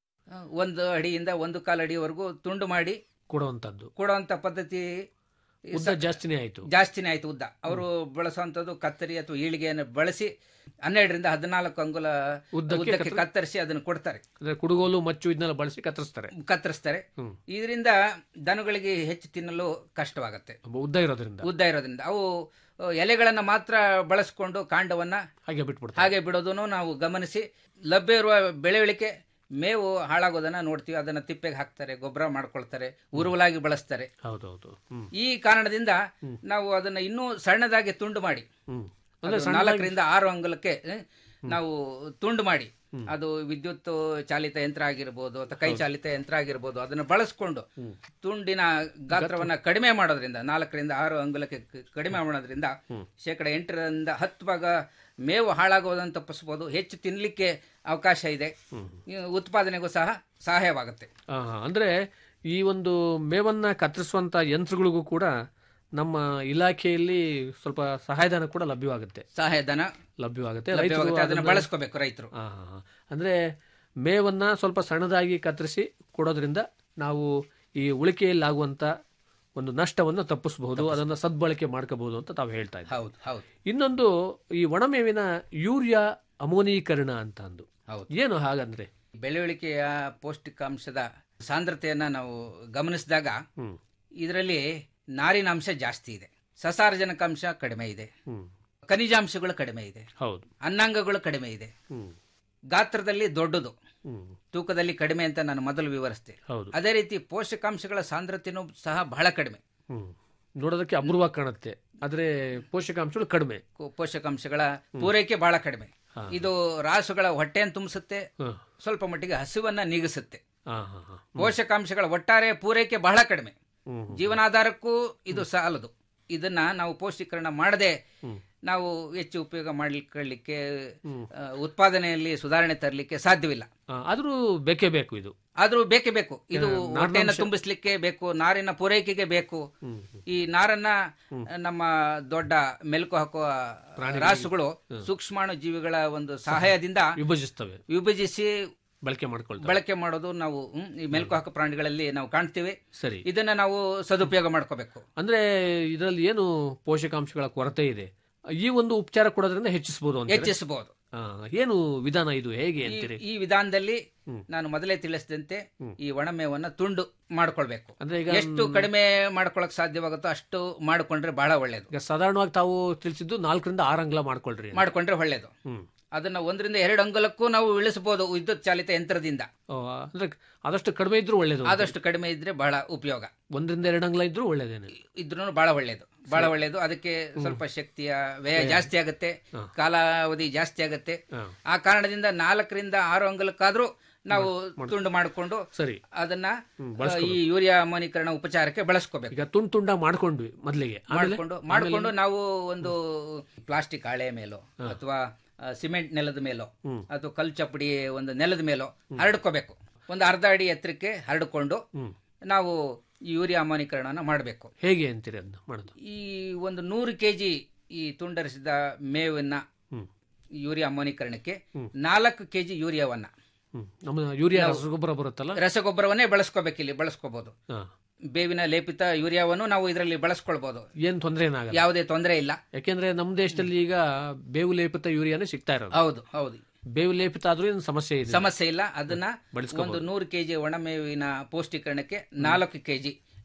ಒಂದು ಅಡಿಯಿಂದ ಒಂದು ಕಾಲು ಅಡಿವರೆಗೂ ತುಂಡು ಮಾಡಿ ಕೊಡುವಂತದ್ದು ಕೊಡುವಂತ ಪದ್ಧತಿ ಉದ್ದ ಜಾಸ್ತಿನೇ ಆಯ್ತು ಜಾಸ್ತಿನೇ ಆಯ್ತು ಉದ್ದ ಅವರು ಬಳಸುವಂಥದ್ದು ಕತ್ತರಿ ಅಥವಾ ಈಳಿಗೆಯನ್ನು ಬಳಸಿ ಹನ್ನೆರಡರಿಂದ ಹದಿನಾಲ್ಕು ಅಂಗುಲ ಉದ್ದಕ್ಕೆ ಉದ್ದಕ್ಕೆ ಕತ್ತರಿ- ಕತ್ತರಿಸಿ ಅದನ್ನು ಕೊಡ್ತಾರೆ ಅಂದ್ರೆ ಕುಡುಗೋಲು ಮಚ್ಚು ಇದನ್ನೆಲ್ಲ ಬಳಸಿ ಕತ್ತರಿಸ್ತಾರೆ ಕತ್ತರಿಸ್ತಾರೆ ಹ್ಮ್. ಇದರಿಂದ ದನಗಳಿಗೆ ಹೆಚ್ಚು ತಿನ್ನಲು ಕಷ್ಟವಾಗುತ್ತೆ ಉದ್ದ ಇರೋದ್ರಿಂದ ಉದ್ದ ಇರೋದ್ರಿಂದ ಅವು ಅ, ಎಲೆಗಳನ್ನ ಮಾತ್ರ ಬಳಸ್ಕೊಂಡು ಕಾಂಡವನ್ನ ಹಾಗೆ ಬಿಟ್ಬಿಡ್ತಾರೆ ಹಾಗೆ ಬಿಡೋದನ್ನು ನಾವು ಗಮನಿಸಿ ಲಭ್ಯ ಇರುವ ಬೆಳೆವಳಿಕೆ ಮೇವು ಹಾಳಾಗೋದನ್ನ ನೋಡ್ತೀವಿ ಅದನ್ನ ತಿಪ್ಪೆಗೆ ಹಾಕ್ತಾರೆ ಗೊಬ್ಬರ ಮಾಡ್ಕೊಳ್ತಾರೆ ಉರುವಲಾಗಿ ಬಳಸ್ತಾರೆ ಹೌದೌದು ಹ್ಮ್ ಈ ಕಾರಣದಿಂದ ನಾವು ಅದನ್ನ ಇನ್ನೂ ಸಣ್ಣದಾಗಿ ತುಂಡು ಮಾಡಿ ಹ್ಮ್ ಅದು ನಾಲ್ಕರಿಂದ ಆರು ಅಂಗುಲಕ್ಕೆ ಆ, ನಾವು ತುಂಡು ಮಾಡಿ ಅದು ವಿದ್ಯುತ್ ಚಾಲಿತ ಯಂತ್ರ ಆಗಿರ್ಬೋದು ಅಥವಾ ಕೈ ಚಾಲಿತ ಯಂತ್ರ ಆಗಿರ್ಬೋದು ಅದನ್ನು ಬಳಸ್ಕೊಂಡು ತುಂಡಿನ ಗಾತ್ರವನ್ನ ಕಡಿಮೆ ಮಾಡೋದ್ರಿಂದ ನಾಲ್ಕರಿಂದ ಆರು ಅಂಗುಲಕ್ಕೆ ಕ- ಕಡಿಮೆ ಮಾಡೋದ್ರಿಂದ ಶೇಕಡ ಎಂಟರಿಂದ ಹತ್ತು ಭಾಗ ಮೇವು ಹಾಳಾಗೋದನ್ನು ತಪ್ಪಿಸ್ಬೋದು ಹೆಚ್ಚು ತಿನ್ಲಿಕ್ಕೆ ಅವಕಾಶ ಇದೆ ಈ ಉತ್ಪಾದನೆಗೂ ಸಹ ಸಹಾಯವಾಗುತ್ತೆ ಆ, ಅಂದ್ರೆ ಈ ಒಂದು ಮೇವನ್ನ ಕತ್ತರಿಸುವಂತ ಯಂತ್ರಗಳಿಗೂ ಕೂಡ ನಮ್ಮ ಇಲಾಖೆಯಲ್ಲಿ ಸ್ವಲ್ಪ ಸಹಾಯಧನ ಕೂಡ ಲಭ್ಯವಾಗುತ್ತೆ ಸಹಾಯಧನ ಲಭ್ಯವಾಗುತ್ತೆ ಲಭ್ಯವಾಗುತ್ತೆ ರೈತರು ಅದನ್ನ ಅದನ್ನ- ಬಳಸ್ಕೋಬೇಕು ರೈತರು ಆ, ಆ, ಆ. ಅಂದ್ರೆ ಮೇವನ್ನ ಸ್ವಲ್ಪ ಸಣ್ಣದಾಗಿ ಕತ್ತರಿಸಿ ಕೊಡೋದ್ರಿಂದ ನಾವು ಈ ಉಳಿಕೆಯಲ್ಲಿ ಆಗುವಂತ ಒಂದು ನಷ್ಟವನ್ನು ತಪ್ಪಿಸಬಹುದು ಅದನ್ನ ಸದ್ಬಳಕೆ ಮಾಡ್ಕೋಬಹುದು ಅಂತ ತಾವು ಹೇಳ್ತಾ ಇದ್ದೀವಿ ಹೌದು ಹೌದು ಇನ್ನೊಂದು ಈ ಒಣಮೇವಿನ ಯೂರಿಯಾ ಅಮೋನೀಕರಣ ಅಂತ ಅಂದು ಹೌದು ಏನು ಹಾಗಂದ್ರೆ ಬೆಳೆವಳಿಕೆಯ ಪೌಷ್ಟಿಕಾಂಶದ ಸಾಂದ್ರತೆಯನ್ನ ನಾವು ಗಮನಿಸಿದಾಗ ಹ್ಮ್ ಇದರಲ್ಲಿ ನಾರಿನಾಂಶ ಜಾಸ್ತಿ ಇದೆ ಸಸಾರಜನಕಾಂಶ ಕಡಿಮೆ ಇದೆ ಹ್ಮ್ ಖನಿಜಾಂಶಗಳು ಕಡಿಮೆ ಇದೆ ಹೌದು ಅನ್ನಾಂಗಗಳು ಕಡಿಮೆ ಇದೆ ಹ್ಮ್ ಗಾತ್ರದಲ್ಲಿ ದೊಡ್ಡದು ಹ್ಮ್ ತೂಕದಲ್ಲಿ ಕಡಿಮೆ ಅಂತ ನಾನು ಮೊದಲು ವಿವರಿಸಿದೆ ಹೌದು ಅದೇ ರೀತಿ ಪೋಷಕಾಂಶಗಳ ಸಾಂದ್ರತೆನೂ ಸಹ ಬಹಳ ಕಡಿಮೆ ಹ್ಮ್ ನೋಡೋದಕ್ಕೆ ಅಪೂರ್ವ ಕಾಣುತ್ತೆ ಆದ್ರೆ ಪೋಷಕಾಂಶಗಳು ಕಡಿಮೆ ಕೋ- ಪೋಷಕಾಂಶಗಳ ಪೂರೈಕೆ ಬಹಳ ಕಡಿಮೆ ಹಾ. ಇದು ರಾಸುಗಳ ಹೊಟ್ಟೆಯನ್ನು ತುಂಬಿಸುತ್ತೆ ಹ. ಸ್ವಲ್ಪ ಮಟ್ಟಿಗೆ ಹಸಿವನ್ನ ನೀಗಿಸುತ್ತೆ ಹಾ ಹಾ ಹಾ ಪೋಷಕಾಂಶಗಳ ಒಟ್ಟಾರೆ ಪೂರೈಕೆ ಬಹಳ ಕಡಿಮೆ ಹ್ಮ್ ಜೀವನಾಧಾರಕ್ಕೂ ಇದು ಸಾಲದು ಇದನ್ನ ನಾವು ಪೌಷ್ಟೀಕರಣ ಮಾಡದೆ ನಾವು ಹೆಚ್ಚು ಉಪಯೋಗ ಮಾಡ್ಲಿಕ್ಕೆ ಆ, ಉತ್ಪಾದನೆಯಲ್ಲಿ ಸುಧಾರಣೆ ತರಲಿಕ್ಕೆ ಸಾಧ್ಯವಿಲ್ಲ ಆ, ಆದ್ರೂ ಬೇಕೇ ಬೇಕು ಇದು ಆದ್ರೂ ಬೇಕೇ ಬೇಕು ಇದು ಆ, ನಾರಿನಾಂಶ- ಹೊಟ್ಟೆಯನ್ನು ತುಂಬಿಸ್ಲಿಕ್ಕೆ ಬೇಕು ನಾರಿನ ಪೂರೈಕೆಗೆ ಬೇಕು ಈ ನಾರನ್ನ ನಮ್ಮ ದೊಡ್ಡ ಮೆಲುಕು ಹಾಕುವ ರಾಸುಗಳು ಸೂಕ್ಷ್ಮಾಣು ಜೀವಿಗಳ ಒಂದು ಸಹಾಯದಿಂದ ವಿಭಜಿಸ್ತವೆ ವಿಭಜಿಸಿ ಬಳಕೆ ಮಾಡ್ಕೊಳ್ತವೆ ಬಳಕೆ ಮಾಡೋದು ನಾವು ಹ್ಮ್, ಈ ಮೆಲುಕು ಹಾಕೋ ಪ್ರಾಣಿಗಳಲ್ಲಿ ನಾವು ಕಾಣ್ತೀವಿ ಸರಿ ಇದನ್ನ ನಾವು ಸದುಪಯೋಗ ಮಾಡ್ಕೋಬೇಕು ಅಂದ್ರೆ ಇದರಲ್ಲಿ ಏನು ಪೋಷಕಾಂಶಗಳ ಕೊರತೆ ಇದೆ ಈ ಒಂದು ಉಪಚಾರ ಕೊಡೋದ್ರಿಂದ ಹೆಚ್ಚಿಸಬಹುದು ಅಂತ ಹೆಚ್ಚಿಸಬಹುದು ಏನು ವಿಧಾನ ಇದು ಹೇಗೆ ಈ- ಅಂತೀರಿ ಈ ವಿಧಾನದಲ್ಲಿ ನಾನು ಮೊದಲೇ ತಿಳಿಸಿದಂತೆ ಈ ಒಣಮೇವನ್ನ ತುಂಡು ಮಾಡ್ಕೊಳ್ಬೇಕು ಅಂದ್ರೆ ಈಗ ಎಷ್ಟು ಕಡಿಮೆ ಮಾಡ್ಕೊಳಕ್ ಸಾಧ್ಯವಾಗುತ್ತೋ ಅಷ್ಟು ಮಾಡ್ಕೊಂಡ್ರೆ ಬಹಳ ಒಳ್ಳೇದು ಈಗ ಸಾಧಾರಣವಾಗಿ ತಾವು ತಿಳಿಸಿದ್ದು ನಾಲ್ಕರಿಂದ ಆರು ಅಂಗ್ಲ ಮಾಡ್ಕೊಳ್ರಿ ಅಂತ. ಮಾಡ್ಕೊಂಡ್ರೆ ಒಳ್ಳೇದು ಹ್ಮ್ ಅದನ್ನ ಒಂದರಿಂದ ಎರಡು ಅಂಗುಲಕ್ಕೂ ನಾವು ಇಳಿಸಬಹುದು ವಿದ್ಯುತ್ ಚಾಲಿತ ಯಂತ್ರದಿಂದ ಓ, ಅಂದ್ರೆ ಆದಷ್ಟು ಕಡಿಮೆ ಇದ್ರೂ ಒಳ್ಳೇದು ಆದಷ್ಟು ಕಡಿಮೆ ಇದ್ರೆ ಬಹಳ ಉಪಯೋಗ ಒಂದರಿಂದ ಎರಡು ಅಂಗ್ಲ ಇದ್ರೂ ಒಳ್ಳೇದೇನೆ ಇದ್ರೂ ಬಹಳ ಒಳ್ಳೇದು ಬಹಳ ಒಳ್ಳೇದು ಅದಕ್ಕೆ ಸ್ವಲ್ಪ ಶಕ್ತಿಯ ವ್ಯಯ ಜಾಸ್ತಿ ಆಗುತ್ತೆ ಕಾಲಾವಧಿ ಜಾಸ್ತಿ ಆಗುತ್ತೆ ಹಾ. ಆ ಕಾರಣದಿಂದ ನಾಲ್ಕರಿಂದ ಆರು ಅಂಗುಲಕ್ಕಾದ್ರೂ ನಾವು ತುಂಡು ಮಾಡಿಕೊಂಡು ಸರಿ ಅದನ್ನ ಆ, ಈ ಯೂರಿಯಾ ಅಮೋನೀಕರಣ ಉಪಚಾರಕ್ಕೆ ಬಳಸ್ಕೋಬೇಕು ಈಗ ತುಂಡು ತುಂಡ ಮಾಡ್ಕೊಂಡ್ವಿ ಮೊದಲಿಗೆ ಆಮೇಲೆ ಮಾಡ್ಕೊಂಡು ಮಾಡ್ಕೊಂಡು ನಾವು ಒಂದು ಪ್ಲಾಸ್ಟಿಕ್ ಹಾಳೆ ಮೇಲೋ ಅಥವಾ ಆ, ಸಿಮೆಂಟ್ ನೆಲದ ಮೇಲೋ ಅಥವಾ ಕಲ್ಲು ಚಪ್ಪಡಿ ಒಂದು ನೆಲದ ಮೇಲೋ ಹರಡ್ಕೋಬೇಕು ಒಂದು ಅರ್ಧ ಅಡಿ ಎತ್ತರಕ್ಕೆ ಹರಡ್ಕೊಂಡು ನಾವು ಈ ಯೂರಿಯಾ ಅಮೋನೀಕರಣನ ಮಾಡಬೇಕು ಹೇಗೆ ಅಂತೀರಿ ಅದನ್ನ ಮಾಡೋದು ಈ ಒಂದು ನೂರು ಕೆಜಿ ಈ ತುಂಡರಿಸಿದ ಮೇವನ್ನ ಹ್ಮ್ ಯೂರಿಯಾ ಅಮೋನೀಕರಣಕ್ಕೆ ನಾಲ್ಕು ಕೆಜಿ ಯೂರಿಯಾವನ್ನ ಹ್ಮ್ ನಮ್ಮ ಯೂರಿಯಾ ರಸಗೊಬ್ಬರ ಬರುತ್ತಲ್ಲ ರಸಗೊಬ್ಬರವನ್ನೇ ಬಳಸ್ಕೋಬೇಕಿಲ್ಲಿ ಬಳಸ್ಕೋಬಹುದು ಹಾ. ಬೇವಿನ ಲೇಪಿತ ಯೂರಿಯಾವನ್ನು ನಾವು ಇದರಲ್ಲಿ ಬಳಸ್ಕೊಳ್ಬಹುದು ಏನ್ ತೊಂದರೆ ಏನಾಗಲ್ಲ ಯಾವುದೇ ತೊಂದರೆ ಇಲ್ಲ ಯಾಕೆಂದ್ರೆ ನಮ್ಮ ದೇಶದಲ್ಲಿ ಈಗ ಬೇವು ಲೇಪಿತ ಯೂರಿಯಾನೇ ಸಿಗ್ತಾ ಇರೋದು ಹೌದು ಹೌದು ಬೇವು ಲೇಪಿತ ಆದ್ರೂ ಏನು ಸಮಸ್ಯೆ ಇದೆ ಸಮಸ್ಯೆ ಇಲ್ಲ ಅದನ್ನ ಬಳಸ್ಕೊಬೋದು. ಒಂದು ನೂರು ಕೆಜಿ ಒಣಮೇವಿನ ಪೌಷ್ಟೀಕರಣಕ್ಕೆ ನಾಲ್ಕು ಕೆಜಿ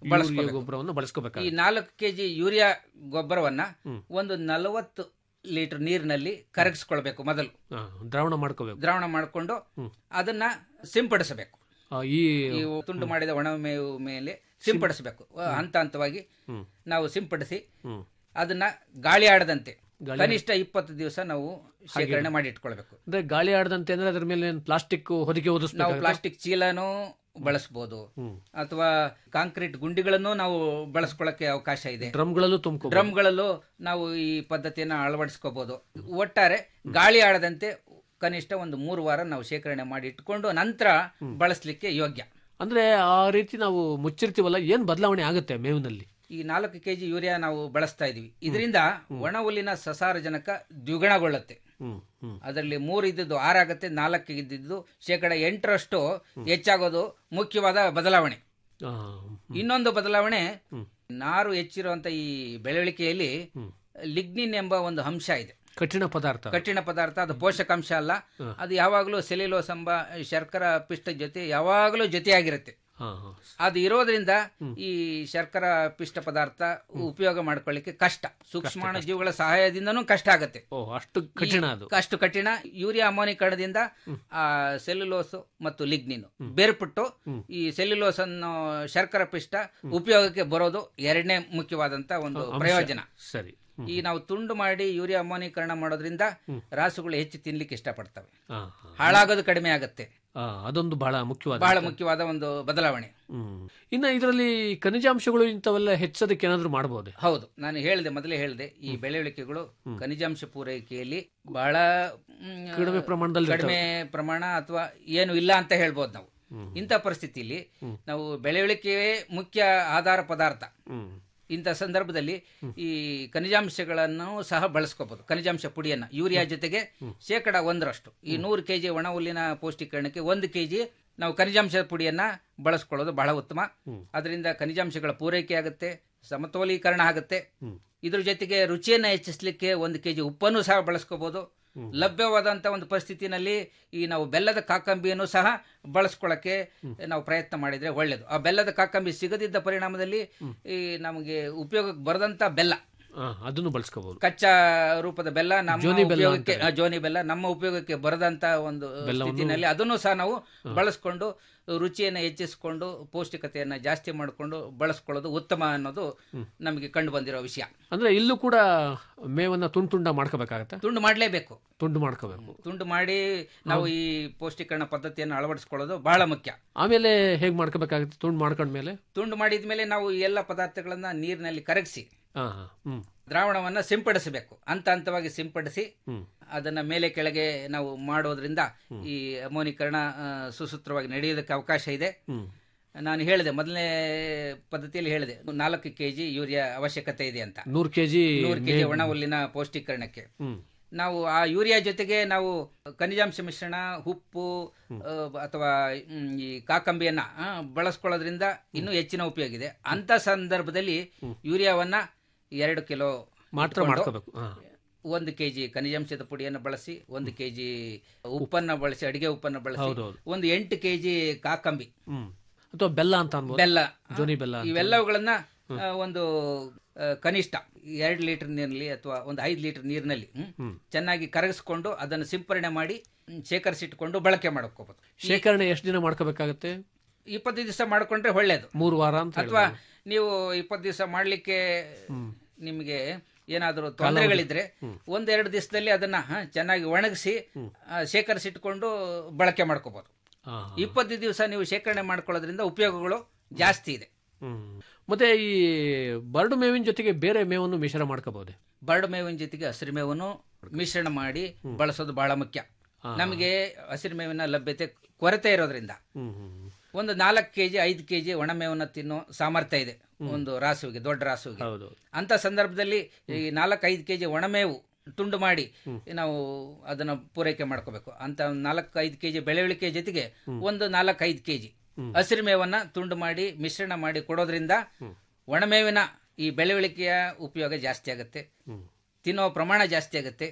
ಯೂರಿಯಾ ಬಳಸ್ಕೋಬೇಕು. ಗೊಬ್ಬರವನ್ನು ಈ ಬಳಸ್ಕೋಬೇಕಾಗುತ್ತೆ ನಾಲ್ಕು ಕೆಜಿ ಯೂರಿಯಾ ಗೊಬ್ಬರವನ್ನ ಒಂದು ನಲವತ್ತು ಲೀಟರ್ ನೀರಿನಲ್ಲಿ ಕರಗಿಸ್ಕೊಳ್ಬೇಕು ಮೊದಲು ಹಾ, ದ್ರಾವಣ ಮಾಡ್ಕೋಬೇಕು ದ್ರಾವಣ ಮಾಡಿಕೊಂಡು ಅದನ್ನ ಸಿಂಪಡಿಸಬೇಕು ಆ, ಈ ಈ ತುಂಡು ಮಾಡಿದ ಒಣ ಮೇವು ಮೇಲೆ ಸಿಂಪಡಿಸಬೇಕು ಹಂತ ಹಂತವಾಗಿ ನಾವು ಸಿಂಪಡಿಸಿ ಹ್ಮ್. ಅದನ್ನ ಗಾಳಿ ಆಡದಂತೆ ಕನಿಷ್ಠ ಇಪ್ಪತ್ತು ದಿವಸ ನಾವು ಶೇಖರಣೆ ಮಾಡಿ ಇಟ್ಕೊಳ್ಬೇಕು ಅಂದ್ರೆ ಗಾಳಿ ಆಡದಂತೆ ಅಂದ್ರೆ ಅದ್ರ ಮೇಲೆ ಪ್ಲಾಸ್ಟಿಕ್ ಹೊದಿಕೆ ನಾವು ಓದಿಸ್ಬೇಕು ಪ್ಲಾಸ್ಟಿಕ್ ಚೀಲನೂ ಬಳಸಬಹುದು ಅಥವಾ ಕಾಂಕ್ರೀಟ್ ಗುಂಡಿಗಳನ್ನು ನಾವು ಬಳಸ್ಕೊಳ್ಳಕ್ಕೆ ಅವಕಾಶ ಇದೆ ಡ್ರಮ್ಗಳಲ್ಲೂ ತುಂಬ್ಕೋ ಡ್ರಮ್ಗಳಲ್ಲೂ ನಾವು ಈ ಪದ್ಧತಿಯನ್ನು ಅಳವಡಿಸ್ಕೋಬಹುದು ಒಟ್ಟಾರೆ ಗಾಳಿ ಆಡದಂತೆ ಕನಿಷ್ಠ ಒಂದು ಮೂರು ವಾರ ನಾವು ಶೇಖರಣೆ ಮಾಡಿ ಇಟ್ಕೊಂಡು ನಂತರ ಬಳಸಲಿಕ್ಕೆ ಯೋಗ್ಯ ಅಂದ್ರೆ ಆ ರೀತಿ ನಾವು ಮುಚ್ಚಿರ್ತೀವಲ್ಲ ಏನ್ ಬದಲಾವಣೆ ಆಗುತ್ತೆ ಮೇವಿನಲ್ಲಿ ಈ ನಾಲ್ಕು ಕೆಜಿ ಯೂರಿಯಾ ನಾವು ಬಳಸ್ತಾ ಇದೀವಿ ಇದರಿಂದ ಒಣ ಹುಲ್ಲಿನ ಸಸಾರಜನಕ ದ್ವಿಗುಣಗೊಳ್ಳುತ್ತೆ ಹ್ಮ್ ಹ್ಮ್ ಅದರಲ್ಲಿ ಮೂರು ಇದ್ದದ್ದು ಆರಾಗತ್ತೆ ನಾಲ್ಕು ಇದ್ದಿದ್ದು ಶೇಕಡ ಎಂಟರಷ್ಟು ಹೆಚ್ಚಾಗೋದು ಮುಖ್ಯವಾದ ಬದಲಾವಣೆ ಆ, ಇನ್ನೊಂದು ಬದಲಾವಣೆ ನಾರು ಹೆಚ್ಚಿರುವಂತ ಈ ಬೆಳವಣಿಗೆಯಲ್ಲಿ ಲಿಗ್ನಿನ್ ಎಂಬ ಒಂದು ಅಂಶ ಇದೆ ಕಠಿಣ ಪದಾರ್ಥ ಕಠಿಣ ಪದಾರ್ಥ ಅದು ಪೋಷಕಾಂಶ ಅಲ್ಲ ಅದು ಯಾವಾಗಲೂ ಸೆಲ್ಯುಲೋಸ್ ಎಂಬ ಶರ್ಕರ ಪಿಷ್ಟ ಜೊತೆ ಯಾವಾಗಲೂ ಜೊತೆಯಾಗಿರುತ್ತೆ ಹಾ ಹಾ ಅದು ಇರೋದ್ರಿಂದ ಈ ಶರ್ಕರ ಪಿಷ್ಟ ಪದಾರ್ಥ ಉಪಯೋಗ ಮಾಡ್ಕೊಳ್ಳಿಕ್ಕೆ ಕಷ್ಟ ಸೂಕ್ಷ್ಮಾಣು ಜೀವಿಗಳ ಸಹಾಯದಿಂದನೂ ಕಷ್ಟ ಆಗತ್ತೆ ಓ ಅಷ್ಟು ಕಠಿಣ ಅದು ಅಷ್ಟು ಕಠಿಣ ಯೂರಿಯಾ ಅಮೋನಿಕರಣದಿಂದ ಆ ಸೆಲ್ಯುಲೋಸ್ ಮತ್ತು ಲಿಗ್ನಿನ್ ಬೇರ್ಪಟ್ಟು ಈ ಸೆಲ್ಯುಲೋಸ್ ಅನ್ನು ಶರ್ಕರ ಪಿಷ್ಟ ಉಪಯೋಗಕ್ಕೆ ಬರೋದು ಎರಡನೇ ಮುಖ್ಯವಾದಂತ ಒಂದು ಪ್ರಯೋಜನ ಸರಿ ಹ್ಮ್. ಈ ನಾವು ತುಂಡು ಮಾಡಿ ಯೂರಿಯಾ ಅಮೋನೀಕರಣ ಮಾಡೋದ್ರಿಂದ ರಾಸುಗಳು ಹೆಚ್ಚು ತಿನ್ಲಿಕ್ಕೆ ಇಷ್ಟಪಡ್ತವೆ ಆ, ಹಾ. ಹಾಳಾಗೋದು ಕಡಿಮೆ ಆಗುತ್ತೆ ಆ, ಅದೊಂದು ಬಹಳ ಮುಖ್ಯವಾದ ಬಹಳ ಮುಖ್ಯವಾದ ಒಂದು ಬದಲಾವಣೆ ಹ್ಮ್ ಇನ್ನ ಇದರಲ್ಲಿ ಖನಿಜಾಂಶಗಳು ಇಂಥವೆಲ್ಲ ಹೆಚ್ಚೋದಕ್ಕೆ ಏನಾದ್ರು ಮಾಡಬಹುದೇ ಹೌದು ನಾನು ಹೇಳಿದೆ ಮೊದಲೇ ಹೇಳಿದೆ ಈ ಬೆಳೆವಳಿಕೆಗಳು ಖನಿಜಾಂಶ ಪೂರೈಕೆಯಲ್ಲಿ ಬಹಳ ಮ್, ಕಡಿಮೆ ಪ್ರಮಾಣದಲ್ಲಿ ಕಡಿಮೆ ಪ್ರಮಾಣ ಅಥವಾ ಏನು ಇಲ್ಲ ಅಂತ ಹೇಳ್ಬೋದು ನಾವು ಇಂಥ ಪರಿಸ್ಥಿತಿಯಲ್ಲಿ ನಾವು ಬೆಳೆವಳಿಕೆಯೇ ಮುಖ್ಯ ಆಧಾರ ಪದಾರ್ಥ ಹ್ಮ್ ಇಂಥ ಸಂದರ್ಭದಲ್ಲಿ ಈ ಖನಿಜಾಂಶಗಳನ್ನು ಸಹ ಬಳಸ್ಕೋಬಹುದು ಖನಿಜಾಂಶ ಪುಡಿಯನ್ನ ಯೂರಿಯಾ ಜೊತೆಗೆ ಶೇಕಡ ಒಂದರಷ್ಟು ಈ ನೂರು ಕೆಜಿ ಒಣ ಹುಲ್ಲಿನ ಪೌಷ್ಟಿಕರಣಕ್ಕೆ ಒಂದು ಕೆಜಿ ನಾವು ಖನಿಜಾಂಶ ಪುಡಿಯನ್ನ ಬಳಸ್ಕೊಳ್ಳೋದು ಬಹಳ ಉತ್ತಮ ಅದರಿಂದ ಖನಿಜಾಂಶಗಳ ಪೂರೈಕೆ ಆಗುತ್ತೆ ಸಮತೋಲೀಕರಣ ಆಗುತ್ತೆ ಇದ್ರ ಜೊತೆಗೆ ರುಚಿಯನ್ನ ಹೆಚ್ಚಿಸಲಿಕ್ಕೆ ಒಂದು ಕೆಜಿ ಉಪ್ಪನ್ನು ಸಹ ಬಳಸ್ಕೋಬಹುದು ಲಭ್ಯವಾದಂತ ಒಂದು ಪರಿಸ್ಥಿತಿನಲ್ಲಿ ಈ ನಾವು ಬೆಲ್ಲದ ಕಾಕಂಬಿಯನ್ನು ಸಹ ಬಳಸ್ಕೊಳ್ಳಕ್ಕೆ ನಾವು ಪ್ರಯತ್ನ ಮಾಡಿದ್ರೆ ಒಳ್ಳೇದು ಆ ಬೆಲ್ಲದ ಕಾಕಂಬಿ ಸಿಗದಿದ್ದ ಪರಿಣಾಮದಲ್ಲಿ ಈ ನಮಗೆ ಉಪಯೋಗಕ್ಕೆ ಬರದಂತ ಬೆಲ್ಲ ಆ, ಅದನ್ನು ಬಳಸ್ಕೋಬಹುದು ಕಚ್ಚಾ ರೂಪದ ಬೆಲ್ಲ ನಮ್ಮ ಜೋನಿ ಬೆಲ್ಲ ಉಪಯೋಗಕ್ಕೆ ಆ, ಜೋನಿ ಬೆಲ್ಲ ನಮ್ಮ ಉಪಯೋಗಕ್ಕೆ ಬರದಂತ ಒಂದು ಸ್ಥಿತಿನಲ್ಲಿ ಅದನ್ನು ಸಹ ನಾವು ಬಳಸ್ಕೊಂಡು ರುಚಿಯನ್ನು ಹೆಚ್ಚಿಸಿಕೊಂಡು ಪೌಷ್ಟಿಕತೆಯನ್ನ ಜಾಸ್ತಿ ಮಾಡಿಕೊಂಡು ಬಳಸ್ಕೊಳ್ಳೋದು ಉತ್ತಮ ಅನ್ನೋದು ನಮಗೆ ಕಂಡು ಬಂದಿರೋ ವಿಷಯ ಅಂದ್ರೆ ಇಲ್ಲೂ ಕೂಡ ಮೇವನ್ನ ತುಂಡು ತುಂಡ ಮಾಡ್ಕೋಬೇಕಾಗತ್ತ ತುಂಡು ಮಾಡಲೇಬೇಕು ತುಂಡು ಮಾಡ್ಕೋಬೇಕು ತುಂಡು ಮಾಡಿ ನಾವು ಈ ಪೌಷ್ಟಿಕರಣ ಪದ್ಧತಿಯನ್ನು ಅಳವಡಿಸ್ಕೊಳ್ಳೋದು ಬಹಳ ಮುಖ್ಯ ಆಮೇಲೆ ಹೇಗ್ ಮಾಡ್ಕೋಬೇಕಾಗತ್ತೆ ತುಂಡು ಮಾಡ್ಕೊಂಡ್ಮೇಲೆ ತುಂಡು ಮಾಡಿದ ಮೇಲೆ ನಾವು ಈ ಎಲ್ಲ ಪದಾರ್ಥಗಳನ್ನ ನೀರಿನಲ್ಲಿ ಕರಗಿಸಿ ಹಾ ಹಾ ಹ್ಮ್ ದ್ರಾವಣವನ್ನ ಸಿಂಪಡಿಸಬೇಕು ಹಂತ ಹಂತವಾಗಿ ಸಿಂಪಡಿಸಿ ಅದನ್ನ ಮೇಲೆ ಕೆಳಗೆ ನಾವು ಮಾಡೋದ್ರಿಂದ ಈ ಅಮೋನೀಕರಣ ಆ, ಸುಸೂತ್ರವಾಗಿ ನಡೆಯೋದಕ್ಕೆ ಅವಕಾಶ ಇದೆ ಹ್ಮ್ ನಾನು ಹೇಳಿದೆ ಮೊದಲನೇ ಪದ್ಧತಿಯಲ್ಲಿ ಹೇಳಿದೆ ನಾಲ್ಕು ಕೆಜಿ ಯೂರಿಯಾ ಅವಶ್ಯಕತೆ ಇದೆ ಅಂತ ನೂರು ಕೆಜಿ ನೂರು ಕೆಜಿ ಒಣ ಹುಲ್ಲಿನ ಪೌಷ್ಟಿಕರಣಕ್ಕೆ ಹ್ಮ್ ನಾವು ಆ ಯೂರಿಯಾ ಜೊತೆಗೆ ನಾವು ಖನಿಜಾಂಶ ಮಿಶ್ರಣ ಉಪ್ಪು ಆ, ಅಥವಾ ಮ್, ಈ ಕಾಕಂಬಿಯನ್ನ ಆ, ಬಳಸ್ಕೊಳ್ಳೋದ್ರಿಂದ ಇನ್ನೂ ಹೆಚ್ಚಿನ ಉಪಯೋಗ ಇದೆ ಅಂತ ಸಂದರ್ಭದಲ್ಲಿ ಯೂರಿಯಾವನ್ನ ಎರಡು ಕಿಲೋ ಮಾತ್ರ ಇಟ್ಕೊಂಡು ಮಾಡ್ಕೋಬೇಕು ಹಾ ಒಂದು ಕೆಜಿ ಖನಿಜಾಂಶದ ಪುಡಿಯನ್ನು ಬಳಸಿ ಒಂದು ಕೆಜಿ ಉಪ್ಪನ್ನ ಬಳಸಿ ಅಡಿಗೆ ಉಪ್ಪನ್ನ ಬಳಸಿ ಹೌದೌದು. ಒಂದು ಎಂಟು ಕೆಜಿ ಕಾಕಂಬಿ ಹ್ಮ್ ಅಥವಾ ಬೆಲ್ಲ ಅಂತ ಅನ್ಬೋದು ಬೆಲ್ಲ ಜೋನಿ ಬೆಲ್ಲ ಅಂತ. ಇವೆಲ್ಲವುಗಳನ್ನ ಆ, ಒಂದು ಆ, ಕನಿಷ್ಠ ಎರಡು ಲೀಟರ್ ನೀರಿನಲ್ಲಿ ಅಥವಾ ಒಂದು ಐದು ಲೀಟರ್ ನೀರಿನಲ್ಲಿ ಹ್ಮ್, ಚೆನ್ನಾಗಿ ಕರಗಿಸ್ಕೊಂಡು ಅದನ್ನು ಸಿಂಪರಣೆ ಮಾಡಿ ಹ್ಮ್, ಶೇಖರಿಸಿಟ್ಕೊಂಡು ಬಳಕೆ ಮಾಡ್ಕೋಬಹುದು ಶೇಖರಣೆ ಎಷ್ಟು ದಿನ ಮಾಡ್ಕೋಬೇಕಾಗತ್ತೆ ಇಪ್ಪತ್ತು ದಿವಸ ಮಾಡ್ಕೊಂಡ್ರೆ ಒಳ್ಳೇದು ಮೂರು ವಾರ ಅಂತ ಅಥವಾ ಹೇಳಿದ್ರು. ನೀವು ಇಪ್ಪತ್ತು ದಿವಸ ಮಾಡ್ಲಿಕ್ಕೆ ನಿಮಗೆ ಏನಾದರೂ ತೊಂದರೆಗಳಿದ್ರೆ ಒಂದೆರಡು ದಿವಸದಲ್ಲಿ ಅದನ್ನ ಹ, ಚೆನ್ನಾಗಿ ಒಣಗಿಸಿ ಆ, ಶೇಖರಿಸಿಟ್ಕೊಂಡು ಬಳಕೆ ಮಾಡ್ಕೋಬಹುದು ಹಾ, ಹಾ. ಇಪ್ಪತ್ತು ದಿವಸ ನೀವು ಶೇಖರಣೆ ಮಾಡ್ಕೊಳ್ಳೋದ್ರಿಂದ ಉಪಯೋಗಗಳು ಜಾಸ್ತಿ ಇದೆ ಹ್ಮ್ ಮತ್ತೆ ಈ ಬರಡು ಮೇವಿನ ಜೊತೆಗೆ ಬೇರೆ ಮೇವನ್ನು ಮಿಶ್ರ ಮಾಡ್ಕೋಬಹುದೇ ಬರಡು ಮೇವಿನ ಜೊತೆಗೆ ಹಸಿರು ಮೇವನ್ನು ಮಿಶ್ರಣ ಮಾಡಿ ಬಳಸೋದು ಬಹಳ ಮುಖ್ಯ ನಮಗೆ ಹಸಿರು ಮೇವಿನ ಲಭ್ಯತೆ ಕೊರತೆ ಇರೋದ್ರಿಂದ ಹ್ಮ್ ಹ್ಮ್ ಒಂದು ನಾಲ್ಕು ಕೆಜಿ ಐದು ಕೆಜಿ ಒಣಮೇವನ್ನ ತಿನ್ನೋ ಸಾಮರ್ಥ್ಯ ಇದೆ ಒಂದು ರಾಸುವಿಗೆ ದೊಡ್ಡ ರಾಸುವಿಗೆ ಹೌದು ಅಂತ ಸಂದರ್ಭದಲ್ಲಿ ಈ ನಾಲ್ಕು ಐದು ಕೆಜಿ ಒಣಮೇವು ತುಂಡು ಮಾಡಿ ನಾವು ಅದನ್ನ ಪೂರೈಕೆ ಮಾಡ್ಕೋಬೇಕು ಅಂತ ನಾಲ್ಕು ಐದು ಕೆಜಿ ಬೆಳೆವಳಿಕೆ ಜೊತೆಗೆ ಒಂದು ನಾಲ್ಕು ಐದು ಕೆಜಿ ಹಸಿರು ಮೇವನ್ನ ತುಂಡು ಮಾಡಿ ಮಿಶ್ರಣ ಮಾಡಿ ಕೊಡೋದ್ರಿಂದ ಒಣಮೇವಿನ ಈ ಬೆಳೆವಳಿಕೆಯ ಉಪಯೋಗ ಜಾಸ್ತಿ ಆಗುತ್ತೆ ತಿನ್ನೋ ಪ್ರಮಾಣ ಜಾಸ್ತಿ ಆಗುತ್ತೆ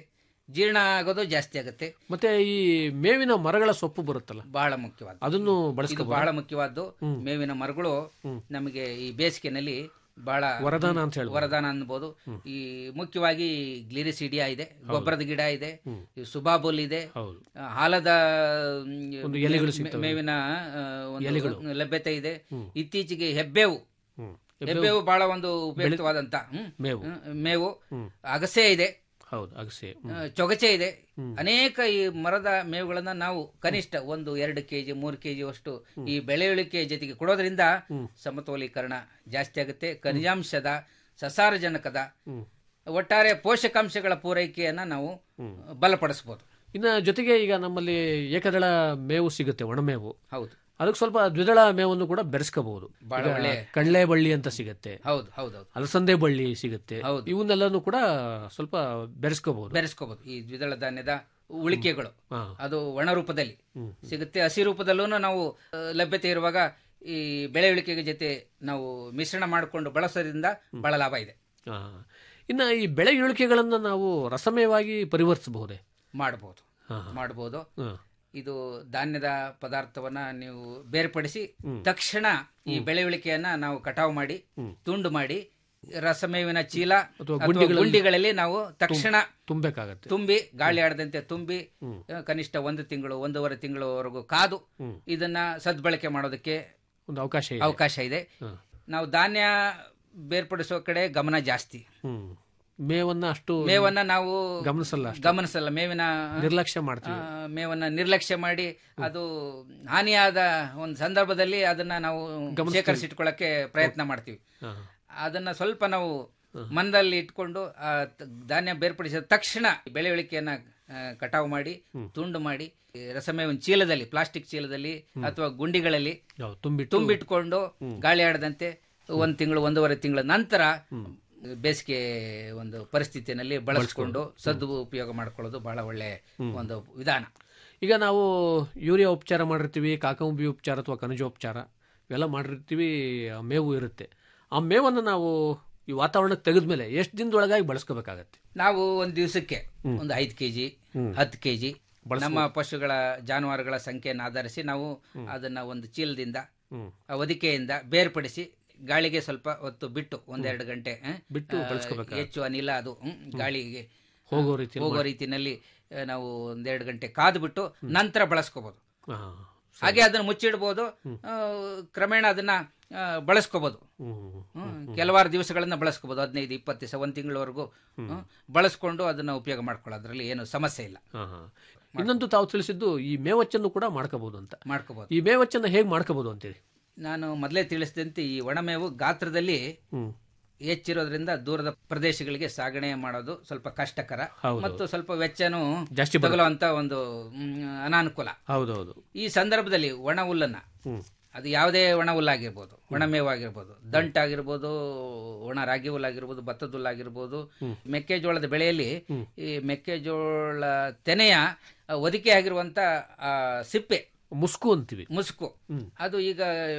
ಜೀರ್ಣ ಆಗೋದು ಜಾಸ್ತಿ ಆಗುತ್ತೆ ಮತ್ತೆ ಈ ಮೇವಿನ ಮರಗಳ ಸೊಪ್ಪು ಬರುತ್ತಲ್ಲ ಬಹಳ ಮುಖ್ಯವಾದ ಅದನ್ನು ಇದು ಬಳಸ್ಕೋಬಹುದು ಬಹಳ ಮುಖ್ಯವಾದ್ದು ಮೇವಿನ ಮರಗಳು ನಮಗೆ ಈ ಬೇಸಿಗೆನಲ್ಲಿ ಬಹಳ ವರದಾನ ಅಂತ ಹೇಳ್ಬೋದು. ವರದಾನ ಅನ್ಬೋದು ಈ ಮುಖ್ಯವಾಗಿ ಗ್ಲಿರಿಸಿಡಿಯಾ ಇದೆ ಗೊಬ್ಬರದ ಗಿಡ ಇದೆ ಈ ಸುಬಾಬುಲ್ ಇದೆ ಹೌದು ಆ, ಹಾಲದ ಮ್, ಒಂದು ಎಲೆಗಳು ಮೇ- ಸಿಗ್ತವೆ. ಮೇವಿನ ಆ, ಒಂದು ಎಲೆಗಳು. ಲಭ್ಯತೆ ಇದೆ ಇತ್ತೀಚೆಗೆ ಹೆಬ್ಬೇವು ಹ್ಮ್ ಹೆಬ್ಬೇವು ಬಹಳ ಒಂದು ಉಪಯುಕ್ತವಾದಂತ ಹ್ಮ್, ಮೇವು. ಹ್ಮ್, ಮೇವು ಅಗಸೆ ಇದೆ ಹೌದು ಅಗಸೆ ಹ್ಮ್. ಆ, ಚೊಗಚೆ ಇದೆ ಅನೇಕ ಈ ಮರದ ಮೇವುಗಳನ್ನ ನಾವು ಕನಿಷ್ಠ ಒಂದು ಎರಡು ಕೆಜಿ ಮೂರು ಕೆಜಿ ಅಷ್ಟು ಈ ಬೆಳೆಯುಳಿಕೆ ಜೊತೆಗೆ ಕೊಡೋದ್ರಿಂದ ಸಮತೋಲೀಕರಣ ಜಾಸ್ತಿ ಆಗುತ್ತೆ ಖನಿಜಾಂಶದ ಸಸಾರಜನಕದ ಒಟ್ಟಾರೆ ಪೋಷಕಾಂಶಗಳ ಪೂರೈಕೆಯನ್ನ ನಾವು ಬಲಪಡಿಸಬಹುದು ಇನ್ನ ಜೊತೆಗೆ ಈಗ ನಮ್ಮಲ್ಲಿ ಏಕದಳ ಮೇವು ಸಿಗುತ್ತೆ ಒಣಮೇವು ಹೌದು ಅದಕ್ಕೆ ಸ್ವಲ್ಪ ದ್ವಿದಳ ಮೇವನ್ನು ಕೂಡ ಬೆರೆಸ್ಕೋಬಹುದು ಬಹಳ ಒಳ್ಳೆ ಕಡಲೆ ಬಳ್ಳಿ ಅಂತ ಸಿಗುತ್ತೆ ಹೌದು ಹೌದೌದು ಅಲಸಂದೆ ಬಳ್ಳಿ ಸಿಗುತ್ತೆ ಹೌದು. ಇವನ್ನೆಲ್ಲನೂ ಕೂಡ ಸ್ವಲ್ಪ ಬೆರೆಸ್ಕೋಬಹುದು ಬೆರೆಸ್ಕೋಬಹುದು ಈ ದ್ವಿದಳ ಧಾನ್ಯದ ಉಳಿಕೆಗಳು ಹಾ. ಅದು ಒಣ ರೂಪದಲ್ಲಿ ಸಿಗುತ್ತೆ ಹಸಿ ರೂಪದಲ್ಲೂ ನಾವು ಆ, ಲಭ್ಯತೆ ಇರುವಾಗ ಈ ಬೆಳೆ ಉಳಿಕೆಗೆ ಜೊತೆ ನಾವು ಮಿಶ್ರಣ ಮಾಡಿಕೊಂಡು ಬಳಸೋದ್ರಿಂದ ಬಹಳ ಲಾಭ ಇದೆ ಹಾ. ಇನ್ನ ಈ ಬೆಳೆ ಇಳುಕೆಗಳನ್ನ ನಾವು ರಸಮಯವಾಗಿ ಪರಿವರ್ತಿಸಬಹುದೇ ಮಾಡಬಹುದು ಹಾ. ಮಾಡಬಹುದು ಹಾ. ಇದು ಧಾನ್ಯದ ಪದಾರ್ಥವನ್ನ ನೀವು ಬೇರ್ಪಡಿಸಿ ತಕ್ಷಣ ಈ ಬೆಳೆ ಉಳಿಕೆಯನ್ನ ನಾವು ಕಟಾವು ಮಾಡಿ ತುಂಡು ಮಾಡಿ ರಸಮೇವಿನ ಚೀಲ ಅಥವಾ ಅಥವಾ ಗುಂಡಿಗಳಲ್ಲಿ- ಗುಂಡಿಗಳಲ್ಲಿ ನಾವು ತಕ್ಷಣ ತುಂಬಬೇಕಾಗತ್ತೆ ತುಂಬಿ ಗಾಳಿ ಆಡದಂತೆ ತುಂಬಿ ಆ, ಕನಿಷ್ಠ ಒಂದು ತಿಂಗಳು ಒಂದೂವರೆ ತಿಂಗಳವರೆಗೂ ಕಾದು ಇದನ್ನ ಸದ್ಬಳಕೆ ಮಾಡೋದಕ್ಕೆ ಒಂದು ಅವಕಾಶ ಇದೆ ಅವಕಾಶ ಇದೆ ನಾವು ಧಾನ್ಯ ಬೇರ್ಪಡಿಸೋ ಕಡೆ ಗಮನ ಜಾಸ್ತಿ ಹ್ಮ್ ಮೇವನ್ನ ಅಷ್ಟು ಮೇವನ್ನ ನಾವು ಗಮನಿಸಲ್ಲ ಅಷ್ಟು. ಗಮನಿಸಲ್ಲ ಮೇವಿನ ನಿರ್ಲಕ್ಷ್ಯ ಆ, ಮಾಡ್ತೀವಿ ಮೇವನ್ನ ನಿರ್ಲಕ್ಷ್ಯ ಮಾಡಿ ಅದು ಹಾನಿಯಾದ ಒಂದು ಸಂದರ್ಭದಲ್ಲಿ ಅದನ್ನ ನಾವು ಶೇಖರಿಸಿಟ್ಕೊಳ್ಳಕ್ಕೆ ಪ್ರಯತ್ನ ಮಾಡ್ತೀವಿ ಹಾ. ಅದನ್ನ ಸ್ವಲ್ಪ ನಾವು ಮನದಲ್ಲಿ ಇಟ್ಕೊಂಡು ಆ ತ- ಧಾನ್ಯ ಬೇರ್ಪಡಿಸಿದ ತಕ್ಷಣ ಬೆಳೆ ಉಳಿಕೆಯನ್ನ ಆ, ಕಟಾವು ಮಾಡಿ ತುಂಡು ಮಾಡಿ ಈ ರಸಮೇವಿನ ಚೀಲದಲ್ಲಿ ಪ್ಲಾಸ್ಟಿಕ್ ಚೀಲದಲ್ಲಿ ಅಥವಾ ಗುಂಡಿಗಳಲ್ಲಿ ಹೌದು, ತುಂಬಿಟ್ಟು ತುಂಬಿಟ್ಕೊಂಡು ಗಾಳಿ ಆಡದಂತೆ ಒಂದು ತಿಂಗಳು ಒಂದೂವರೆ ತಿಂಗಳ ನಂತರ ಬೇಸಿಗೆ ಒಂದು ಪರಿಸ್ಥಿತಿಯಲ್ಲಿ ಬಳಸಿಕೊಂಡು ಸದ್ದು ಉಪಯೋಗ ಮಾಡ್ಕೊಳ್ಳೋದು ಬಹಳ ಒಳ್ಳೆ ಒಂದು ವಿಧಾನ ಈಗ ನಾವು ಯೂರಿಯಾ ಉಪಚಾರ ಮಾಡಿರ್ತೀವಿ ಕಾಕಂಬಿ ಉಪಚಾರ ಅಥವಾ ಖನಿಜೋಪಚಾರ ಇವೆಲ್ಲ ಮಾಡಿರ್ತೀವಿ ಆ ಮೇವು ಇರುತ್ತೆ ಆ ಮೇವನ್ನು ನಾವು ಈ ವಾತಾವರಣಕ್ಕೆ ತೆಗೆದ್ಮೇಲೆ ಎಷ್ಟು ದಿನದೊಳಗಾಗಿ ಬಳಸ್ಕೋಬೇಕಾಗತ್ತೆ ನಾವು ಒಂದು ದಿವಸಕ್ಕೆ ಒಂದು ಐದು ಕೆಜಿ ಹತ್ತು ಕೆಜಿ ನಮ್ಮ ಪಶುಗಳ ಜಾನುವಾರುಗಳ ಸಂಖ್ಯೆಯನ್ನು ಆಧರಿಸಿ ನಾವು ಅದನ್ನ ಒಂದು ಚೀಲದಿಂದ ಆ ಹೊದಿಕೆಯಿಂದ ಬೇರ್ಪಡಿಸಿ ಗಾಳಿಗೆ ಸ್ವಲ್ಪ ಹೊತ್ತು ಬಿಟ್ಟು ಒಂದೆರಡು ಗಂಟೆ ಆ, ಬಿಟ್ಟು ಆ, ಬಳಸ್ಕೋಬೇಕಾಗತ್ತೆ. ಹೆಚ್ಚು ಅನಿಲ ಅದು ಹ್ಮ್, ಗಾಳಿಗೆ ಹೋಗೋ ರೀತಿ ಹೋಗೋ ರೀತಿನಲ್ಲಿ ಆ, ನಾವು ಒಂದೆರಡು ಗಂಟೆ ಕಾದು ಬಿಟ್ಟು ನಂತರ ಬಳಸ್ಕೋಬಹುದು ಹಾ. ಹಾಗೆ ಅದನ್ನ ಮುಚ್ಚಿಡ್ಬೋದು ಆ, ಕ್ರಮೇಣ ಅದನ್ನ ಆ, ಬಳಸ್ಕೋಬಹುದು ಹ್ಮ್. ಹ್ಮ್. ಕೆಲವಾರು ದಿವಸಗಳನ್ನ ಬಳಸ್ಕೋಬಹುದು ಹದಿನೈದು ಇಪ್ಪತ್ತು ದಿವಸ ಒಂದು ತಿಂಗಳವರೆಗೂ ಬಳಸ್ಕೊಂಡು ಅದನ್ನ ಉಪಯೋಗ ಮಾಡ್ಕೊಳ್ಳೋದ್ರಲ್ಲಿ ಏನು ಸಮಸ್ಯೆ ಇಲ್ಲ ಹಾ, ಹಾ. ಇನ್ನೊಂದು ತಾವು ತಿಳಿಸಿದ್ದು ಈ ಮೇವಚ್ಚನ್ನು ಕೂಡ ಮಾಡ್ಕೋಬಹುದು ಅಂತ ಮಾಡ್ಕೋಬಹುದು ಈ ಮೇವಚ್ಚನ್ನು ಹೇಗೆ ಮಾಡ್ಕೋಬಹುದು ಅಂತೇಳಿ ನಾನು ಮೊದಲೇ ತಿಳಿಸಿದಂತೆ ಈ ಒಣಮೇವು ಗಾತ್ರದಲ್ಲಿ ಹ್ಮ್ ಹೆಚ್ಚಿರೋದ್ರಿಂದ ದೂರದ ಪ್ರದೇಶಗಳಿಗೆ ಸಾಗಣೆ ಮಾಡೋದು ಸ್ವಲ್ಪ ಕಷ್ಟಕರ ಹೌದು. ಮತ್ತು ಸ್ವಲ್ಪ ವೆಚ್ಚನೂ ಜಾಸ್ತಿ ಬರುತ್ತೆ. ತಗುಲುವಂತ ಒಂದು ಮ್, ಅನಾನುಕೂಲ ಹೌದೌದು ಈ ಸಂದರ್ಭದಲ್ಲಿ ಒಣ ಹುಲ್ಲನ್ನ ಹ್ಮ್ ಅದು ಯಾವುದೇ ಒಣ ಹುಲ್ಲಾಗಿರ್ಬೋದು ಒಣ ಮೇವಾಗಿರ್ಬೋದು ದಂಟಾಗಿರ್ಬೋದು ಒಣ ರಾಗಿ ಹುಲ್ಲಾಗಿರ್ಬೋದು ಭತ್ತದ ಹುಲ್ಲಾಗಿರ್ಬೋದು ಮೆಕ್ಕೆಜೋಳದ ಬೆಳೆಯಲ್ಲಿ ಈ ಮೆಕ್ಕೆಜೋಳ ತೆನೆಯ ಆ, ಹೊದಿಕೆ ಆಗಿರುವಂತ ಆ, ಸಿಪ್ಪೆ ಮುಸ್ಕು ಅಂತೀವಿ ಮುಸುಕು ಅದು ಈಗ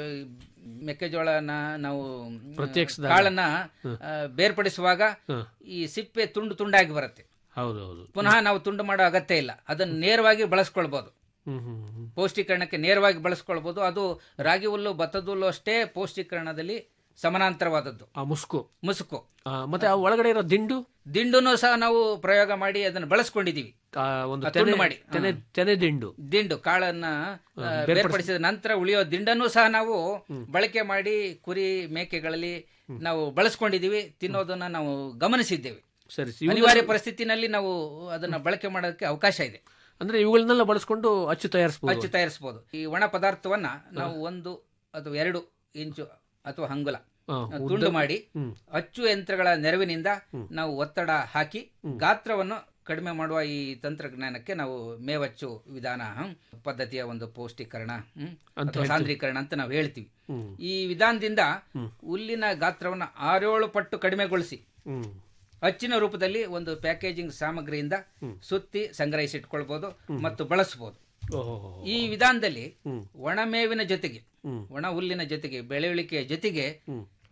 ಮೆಕ್ಕೆಜೋಳನ ನಾವು ಮ್, ಪ್ರತ್ಯೇಕಿಸಿದಾಗ. ಕಾಳನ್ನ ಆ, ಬೇರ್ಪಡಿಸುವಾಗ ಈ ಸಿಪ್ಪೆ ತುಂಡು ತುಂಡಾಗಿ ಬರುತ್ತೆ ಹೌದೌದು ಪುನಃ ನಾವು ತುಂಡು ಮಾಡೋ ಅಗತ್ಯ ಇಲ್ಲ ಅದನ್ನು ನೇರವಾಗಿ ಬಳಸ್ಕೊಳ್ಬಹುದು ಹ್ಮ್ ಹ್ಮ್ ಹ್ಮ್ ಪೌಷ್ಟಿಕರಣಕ್ಕೆ ನೇರವಾಗಿ ಬಳಸ್ಕೊಳ್ಬಹುದು ಅದು ರಾಗಿ ಹುಲ್ಲು ಭತ್ತದ ಹುಲ್ಲು ಅಷ್ಟೇ ಪೌಷ್ಟಿಕರಣದಲ್ಲಿ ಸಮಾನಾಂತರವಾದದ್ದು ಆ ಮುಸ್ಕು ಮುಸುಕು ಆ, ಮತ್ತೆ ಆ ಒಳಗಡೆ ಇರೋ ದಿಂಡು ದಿಂಡುನು ಸಹ ನಾವು ಪ್ರಯೋಗ ಮಾಡಿ ಅದನ್ನು ಬಳಸ್ಕೊಂಡಿದೀವಿ ಆ, ಒಂದು ಆ, ತುಂಡು ತೆನೆ ಮಾಡಿ. ತೆನೆ ತೆನೆ ದಿಂಡು ದಿಂಡು ಕಾಳನ್ನ ಆ, ಬೇರ್ಪಡಿಸಿದ ನಂತರ ಉಳಿಯೋ ದಿಂಡನ್ನು ಸಹ ನಾವು ಬಳಕೆ ಮಾಡಿ ಕುರಿ ಮೇಕೆಗಳಲ್ಲಿ ನಾವು ಬಳಸ್ಕೊಂಡಿದೀವಿ ತಿನ್ನೋದನ್ನ ನಾವು ಗಮನಿಸಿದ್ದೇವೆ ಸರಿ ಇವು- ಅನಿವಾರ್ಯ ಪರಿಸ್ಥಿತಿನಲ್ಲಿ ನಾವು ಅದನ್ನ ಬಳಕೆ ಮಾಡೋದಕ್ಕೆ ಅವಕಾಶ ಇದೆ ಅಂದ್ರೆ ಇವುಗಳನ್ನೆಲ್ಲ ಬಳಸ್ಕೊಂಡು ಅಚ್ಚು ತಯಾರಿಸಬಹುದು ಅಚ್ಚು ತಯಾರಿಸಬಹುದು ಈ ಒಣ ಪದಾರ್ಥವನ್ನ ನಾವು ಒಂದು ಅಥವಾ ಎರಡು ಇಂಚು ಅಥವಾ ಹಂಗುಲ ಹಾ, ತುಂಡು ಮಾಡಿ ಅಚ್ಚು ಯಂತ್ರಗಳ ನೆರವಿನಿಂದ ನಾವು ಒತ್ತಡ ಹಾಕಿ ಗಾತ್ರವನ್ನು ಕಡಿಮೆ ಮಾಡುವ ಈ ತಂತ್ರಜ್ಞಾನಕ್ಕೆ ನಾವು ಮೇವಚ್ಚು ವಿಧಾನ ಹ್ಮ್, ಪದ್ಧತಿಯ ಒಂದು ಪೌಷ್ಟೀಕರಣ ಹ್ಮ್, ಅಥವಾ ಸಾಂದ್ರೀಕರಣ ಅಂತ ನಾವು ಹೇಳ್ತೀವಿ ಈ ವಿಧಾನದಿಂದ ಹುಲ್ಲಿನ ಗಾತ್ರವನ್ನು ಆರೇಳು ಪಟ್ಟು ಕಡಿಮೆಗೊಳಿಸಿ ಹ್ಮ್ ಅಚ್ಚಿನ ರೂಪದಲ್ಲಿ ಒಂದು ಪ್ಯಾಕೇಜಿಂಗ್ ಸಾಮಗ್ರಿಯಿಂದ ಸುತ್ತಿ ಸಂಗ್ರಹಿಸಿಟ್ಕೊಳ್ಬಹುದು ಮತ್ತು ಬಳಸಬಹುದು ಓಹೋ ಈ ವಿಧಾನದಲ್ಲಿ ಒಣ ಮೇವಿನ ಜೊತೆಗೆ ಒಣ ಹುಲ್ಲಿನ ಜೊತೆಗೆ ಬೆಳೆಯುಳಿಕೆಯ ಜೊತೆಗೆ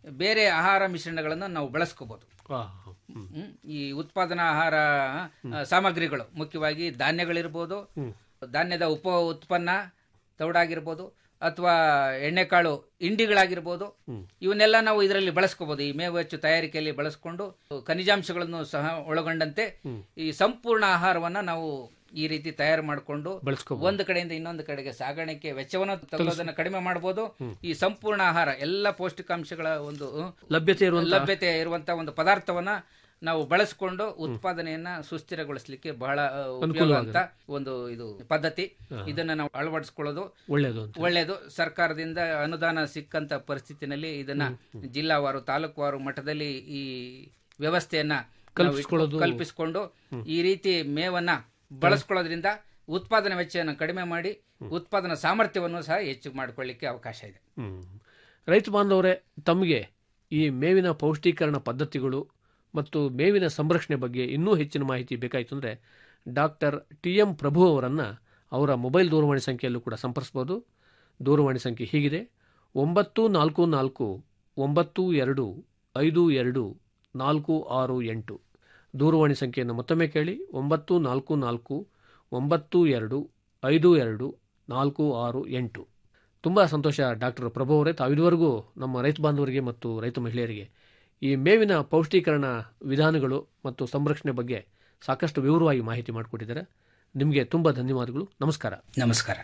ಬೇರೆ ಆಹಾರ ಮಿಶ್ರಣಗಳನ್ನು ನಾವು ಬಳಸ್ಕೋಬಹುದು ಆ, ಹ್ಮ್. ಹ್ಮ್. ಈ ಉತ್ಪಾದನಾ ಆಹಾರ ಆ, ಸಾಮಗ್ರಿಗಳು ಮುಖ್ಯವಾಗಿ ಧಾನ್ಯಗಳಿರ್ಬೋದು ಧಾನ್ಯದ ಉಪ ಉತ್ಪನ್ನ ತೌಡಾಗಿರ್ಬೋದು ಅಥವಾ ಎಣ್ಣೆಕಾಳು ಹಿಂಡಿಗಳಾಗಿರ್ಬೋದು ಇವನ್ನೆಲ್ಲ ನಾವು ಇದರಲ್ಲಿ ಬಳಸ್ಕೋಬಹುದು ಈ ಮೇವು ಹೆಚ್ಚು ತಯಾರಿಕೆಯಲ್ಲಿ ಬಳಸ್ಕೊಂಡು ಖನಿಜಾಂಶಗಳನ್ನು ಸಹ ಒಳಗೊಂಡಂತೆ ಈ ಸಂಪೂರ್ಣ ಆಹಾರವನ್ನ ನಾವು ಈ ರೀತಿ ತಯಾರು ಮಾಡಿಕೊಂಡು ಬಳಸ್ಕೋಬಹುದು. ಒಂದು ಕಡೆಯಿಂದ ಇನ್ನೊಂದು ಕಡೆಗೆ ಸಾಗಾಣಿಕೆ ವೆಚ್ಚವನ್ನು ತಗೊಳ್ಳೋದನ್ನ ಕಡಿಮೆ ಮಾಡಬಹುದು ಈ ಸಂಪೂರ್ಣ ಆಹಾರ ಎಲ್ಲ ಪೌಷ್ಟಿಕಾಂಶಗಳ ಒಂದು ಲಭ್ಯತೆ ಇರುವಂತ ಲಭ್ಯತೆ ಇರುವಂತಹ ಒಂದು ಪದಾರ್ಥವನ್ನ ನಾವು ಬಳಸಿಕೊಂಡು ಉತ್ಪಾದನೆಯನ್ನ ಸುಸ್ಥಿರಗೊಳಿಸಲಿಕ್ಕೆ ಬಹಳ ಆ, ಉಪಯೋಗ ಅಂತ ಒಂದು ಇದು ಪದ್ಧತಿ ಇದನ್ನ ನಾವು ಅಳವಡಿಸ್ಕೊಳ್ಳೋದು ಒಳ್ಳೇದು ಅಂತ ಒಳ್ಳೆಯದು ಸರ್ಕಾರದಿಂದ ಅನುದಾನ ಸಿಕ್ಕಂತ ಪರಿಸ್ಥಿತಿನಲ್ಲಿ ಇದನ್ನ ಜಿಲ್ಲಾವಾರು ತಾಲೂಕುವಾರು ಮಟ್ಟದಲ್ಲಿ ಈ ವ್ಯವಸ್ಥೆಯನ್ನ ನಾವು ಕಲ್ಪಿಸ್ಕೊಳ್ಳೋದು. ಕಲ್ಪಿಸಿಕೊಂಡು ಈ ರೀತಿ ಮೇವನ್ನ ಬಳಸ್ಕೊಳ್ಳೋದ್ರಿಂದ ಉತ್ಪಾದನಾ ವೆಚ್ಚವನ್ನು ಕಡಿಮೆ ಮಾಡಿ ಉತ್ಪಾದನಾ ಸಾಮರ್ಥ್ಯವನ್ನು ಸಹ ಹೆಚ್ಚು ಮಾಡಿಕೊಳ್ಳಿಕ್ಕೆ ಅವಕಾಶ ಇದೆ ಹ್ಮ್. ರೈತ ಬಾಂಧವರೇ ತಮಗೆ ಈ ಮೇವಿನ ಪೌಷ್ಟೀಕರಣ ಪದ್ಧತಿಗಳು ಮತ್ತು ಮೇವಿನ ಸಂರಕ್ಷಣೆ ಬಗ್ಗೆ ಇನ್ನೂ ಹೆಚ್ಚಿನ ಮಾಹಿತಿ ಬೇಕಾಯಿತು ಅಂದರೆ ಡಾಕ್ಟರ್ ಟಿ ಎಂ ಪ್ರಭು ಅವರನ್ನು ಅವರ ಮೊಬೈಲ್ ದೂರವಾಣಿ ಸಂಖ್ಯೆಯಲ್ಲೂ ಕೂಡ ಸಂಪರ್ಸ್ಬೋದು ದೂರವಾಣಿ ಸಂಖ್ಯೆ ಹೀಗಿದೆ ಒಂಬತ್ತು ನಾಲ್ಕು ನಾಲ್ಕು ಒಂಬತ್ತು ಎರಡು ಐದು ಎರಡು ನಾಲ್ಕು ಆರು ಎಂಟು ದೂರವಾಣಿ ಸಂಖ್ಯೆಯನ್ನು ಮತ್ತೊಮ್ಮೆ ಕೇಳಿ ಒಂಬತ್ತು ನಾಲ್ಕು ನಾಲ್ಕು ಒಂಬತ್ತು ಎರಡು ಐದು ಎರಡು ನಾಲ್ಕು ಆರು ಎಂಟು ತುಂಬ ಸಂತೋಷ ಡಾಕ್ಟರ್ ಪ್ರಭು ಅವರೇ ತಾವು ಇದುವರೆಗೂ ನಮ್ಮ ರೈತ ಬಾಂಧವರಿಗೆ ಮತ್ತು ರೈತ ಮಹಿಳೆಯರಿಗೆ ಈ ಮೇವಿನ ಪೌಷ್ಟೀಕರಣ ವಿಧಾನಗಳು ಮತ್ತು ಸಂರಕ್ಷಣೆ ಬಗ್ಗೆ ಸಾಕಷ್ಟು ವಿವರವಾಗಿ ಮಾಹಿತಿ ಮಾಡಿಕೊಟ್ಟಿದ್ದಾರೆ ನಿಮಗೆ ತುಂಬ ಧನ್ಯವಾದಗಳು ನಮಸ್ಕಾರ ನಮಸ್ಕಾರ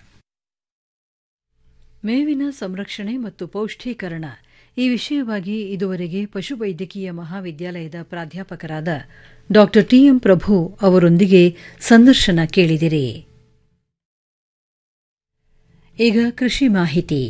ಮೇವಿನ ಸಂರಕ್ಷಣೆ ಮತ್ತು ಪೌಷ್ಠೀಕರಣ ಈ ವಿಷಯವಾಗಿ ಇದುವರೆಗೆ ಪಶುವೈದ್ಯಕೀಯ ಮಹಾವಿದ್ಯಾಲಯದ ಪ್ರಾಧ್ಯಾಪಕರಾದ ಡಾ ಟಿಎಂ ಪ್ರಭು ಅವರೊಂದಿಗೆ ಸಂದರ್ಶನ ಕೇಳಿದಿರಿ ಈಗ ಕೃಷಿ ಮಾಹಿತಿ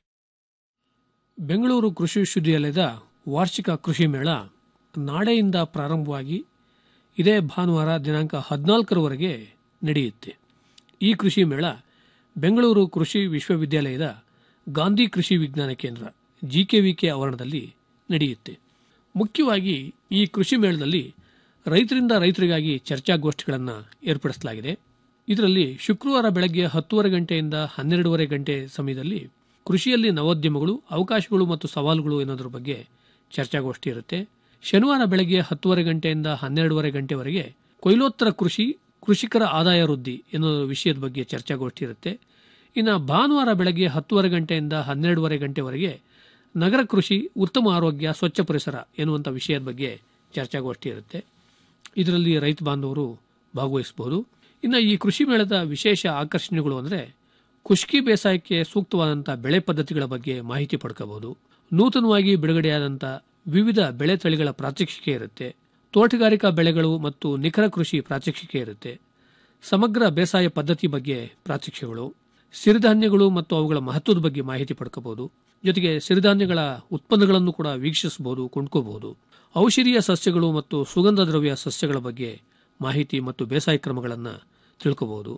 ಬೆಂಗಳೂರು ಕೃಷಿ ವಿಶ್ವವಿದ್ಯಾಲಯದ ವಾರ್ಷಿಕ ಕೃಷಿ ಮೇಳ ನಾಳೆಯಿಂದ ಪ್ರಾರಂಭವಾಗಿ ಇದೇ ಭಾನುವಾರ ದಿನಾಂಕ ಹದಿನಾಲ್ಕರವರೆಗೆ ನಡೆಯುತ್ತೆ ಈ ಕೃಷಿ ಮೇಳ ಬೆಂಗಳೂರು ಕೃಷಿ ವಿಶ್ವವಿದ್ಯಾಲಯದ ಗಾಂಧಿ ಕೃಷಿ ವಿಜ್ಞಾನ ಕೇಂದ್ರ ಜಿಕೆವಿಕೆ ಆವರಣದಲ್ಲಿ ನಡೆಯುತ್ತೆ ಮುಖ್ಯವಾಗಿ ಈ ಕೃಷಿ ಮೇಳದಲ್ಲಿ ರೈತರಿಂದ ರೈತರಿಗಾಗಿ ಚರ್ಚಾಗೋಷ್ಠಿಗಳನ್ನು ಏರ್ಪಡಿಸಲಾಗಿದೆ ಇದರಲ್ಲಿ ಶುಕ್ರವಾರ ಬೆಳಗ್ಗೆ ಹತ್ತುವರೆ ಗಂಟೆಯಿಂದ ಹನ್ನೆರಡೂವರೆ ಗಂಟೆ ಸಮಯದಲ್ಲಿ ಕೃಷಿಯಲ್ಲಿ ನವೋದ್ಯಮಗಳು ಅವಕಾಶಗಳು ಮತ್ತು ಸವಾಲುಗಳು ಎನ್ನುವುದರ ಬಗ್ಗೆ ಚರ್ಚಾಗೋಷ್ಠಿ ಇರುತ್ತೆ ಶನಿವಾರ ಬೆಳಗ್ಗೆ ಹತ್ತುವರೆ ಗಂಟೆಯಿಂದ ಹನ್ನೆರಡೂವರೆ ಗಂಟೆವರೆಗೆ ಕೊಯ್ಲೋತ್ತರ ಕೃಷಿ ಕೃಷಿಕರ ಆದಾಯ ವೃದ್ಧಿ ಎನ್ನುವ ವಿಷಯದ ಬಗ್ಗೆ ಚರ್ಚಾಗೋಷ್ಠಿ ಇರುತ್ತೆ ಇನ್ನು ಭಾನುವಾರ ಬೆಳಗ್ಗೆ ಹತ್ತುವರೆ ಗಂಟೆಯಿಂದ ಹನ್ನೆರಡೂವರೆ ಗಂಟೆವರೆಗೆ ನಗರ ಕೃಷಿ ಉತ್ತಮ ಆರೋಗ್ಯ ಸ್ವಚ್ಛ ಪರಿಸರ ಎನ್ನುವಂಥ ವಿಷಯದ ಬಗ್ಗೆ ಚರ್ಚಾಗೋಷ್ಠಿ ಇರುತ್ತೆ ಇದರಲ್ಲಿ ರೈತ ಬಾಂಧವರು ಭಾಗವಹಿಸಬಹುದು ಇನ್ನು ಈ ಕೃಷಿ ಮೇಳದ ವಿಶೇಷ ಆಕರ್ಷಣೆಗಳು ಅಂದರೆ ಖುಷ್ಕಿ ಬೇಸಾಯಕ್ಕೆ ಸೂಕ್ತವಾದಂಥ ಬೆಳೆ ಪದ್ಧತಿಗಳ ಬಗ್ಗೆ ಮಾಹಿತಿ ಪಡ್ಕೋಬಹುದು ನೂತನವಾಗಿ ಬಿಡುಗಡೆಯಾದಂಥ ವಿವಿಧ ಬೆಳೆ ತಳಿಗಳ ಪ್ರಾತ್ಯಕ್ಷಿಕೆ ಇರುತ್ತೆ ತೋಟಗಾರಿಕಾ ಬೆಳೆಗಳು ಮತ್ತು ನಿಖರ ಕೃಷಿ ಪ್ರಾತ್ಯಕ್ಷಿಕೆ ಇರುತ್ತೆ ಸಮಗ್ರ ಬೇಸಾಯ ಪದ್ಧತಿ ಬಗ್ಗೆ ಪ್ರಾತ್ಯಕ್ಷಿಕೆಗಳು ಸಿರಿಧಾನ್ಯಗಳು ಮತ್ತು ಅವುಗಳ ಮಹತ್ವದ ಬಗ್ಗೆ ಮಾಹಿತಿ ಪಡ್ಕೋಬಹುದು ಜೊತೆಗೆ ಸಿರಿಧಾನ್ಯಗಳ ಉತ್ಪನ್ನಗಳನ್ನು ಕೂಡ ವೀಕ್ಷಿಸಬಹುದು ಕೊಂಡ್ಕೋಬಹುದು ಔಷಧೀಯ ಸಸ್ಯಗಳು ಮತ್ತು ಸುಗಂಧ ದ್ರವ್ಯ ಸಸ್ಯಗಳ ಬಗ್ಗೆ ಮಾಹಿತಿ ಮತ್ತು ಬೇಸಾಯ ಕ್ರಮಗಳನ್ನು ತಿಳ್ಕೋಬಹುದು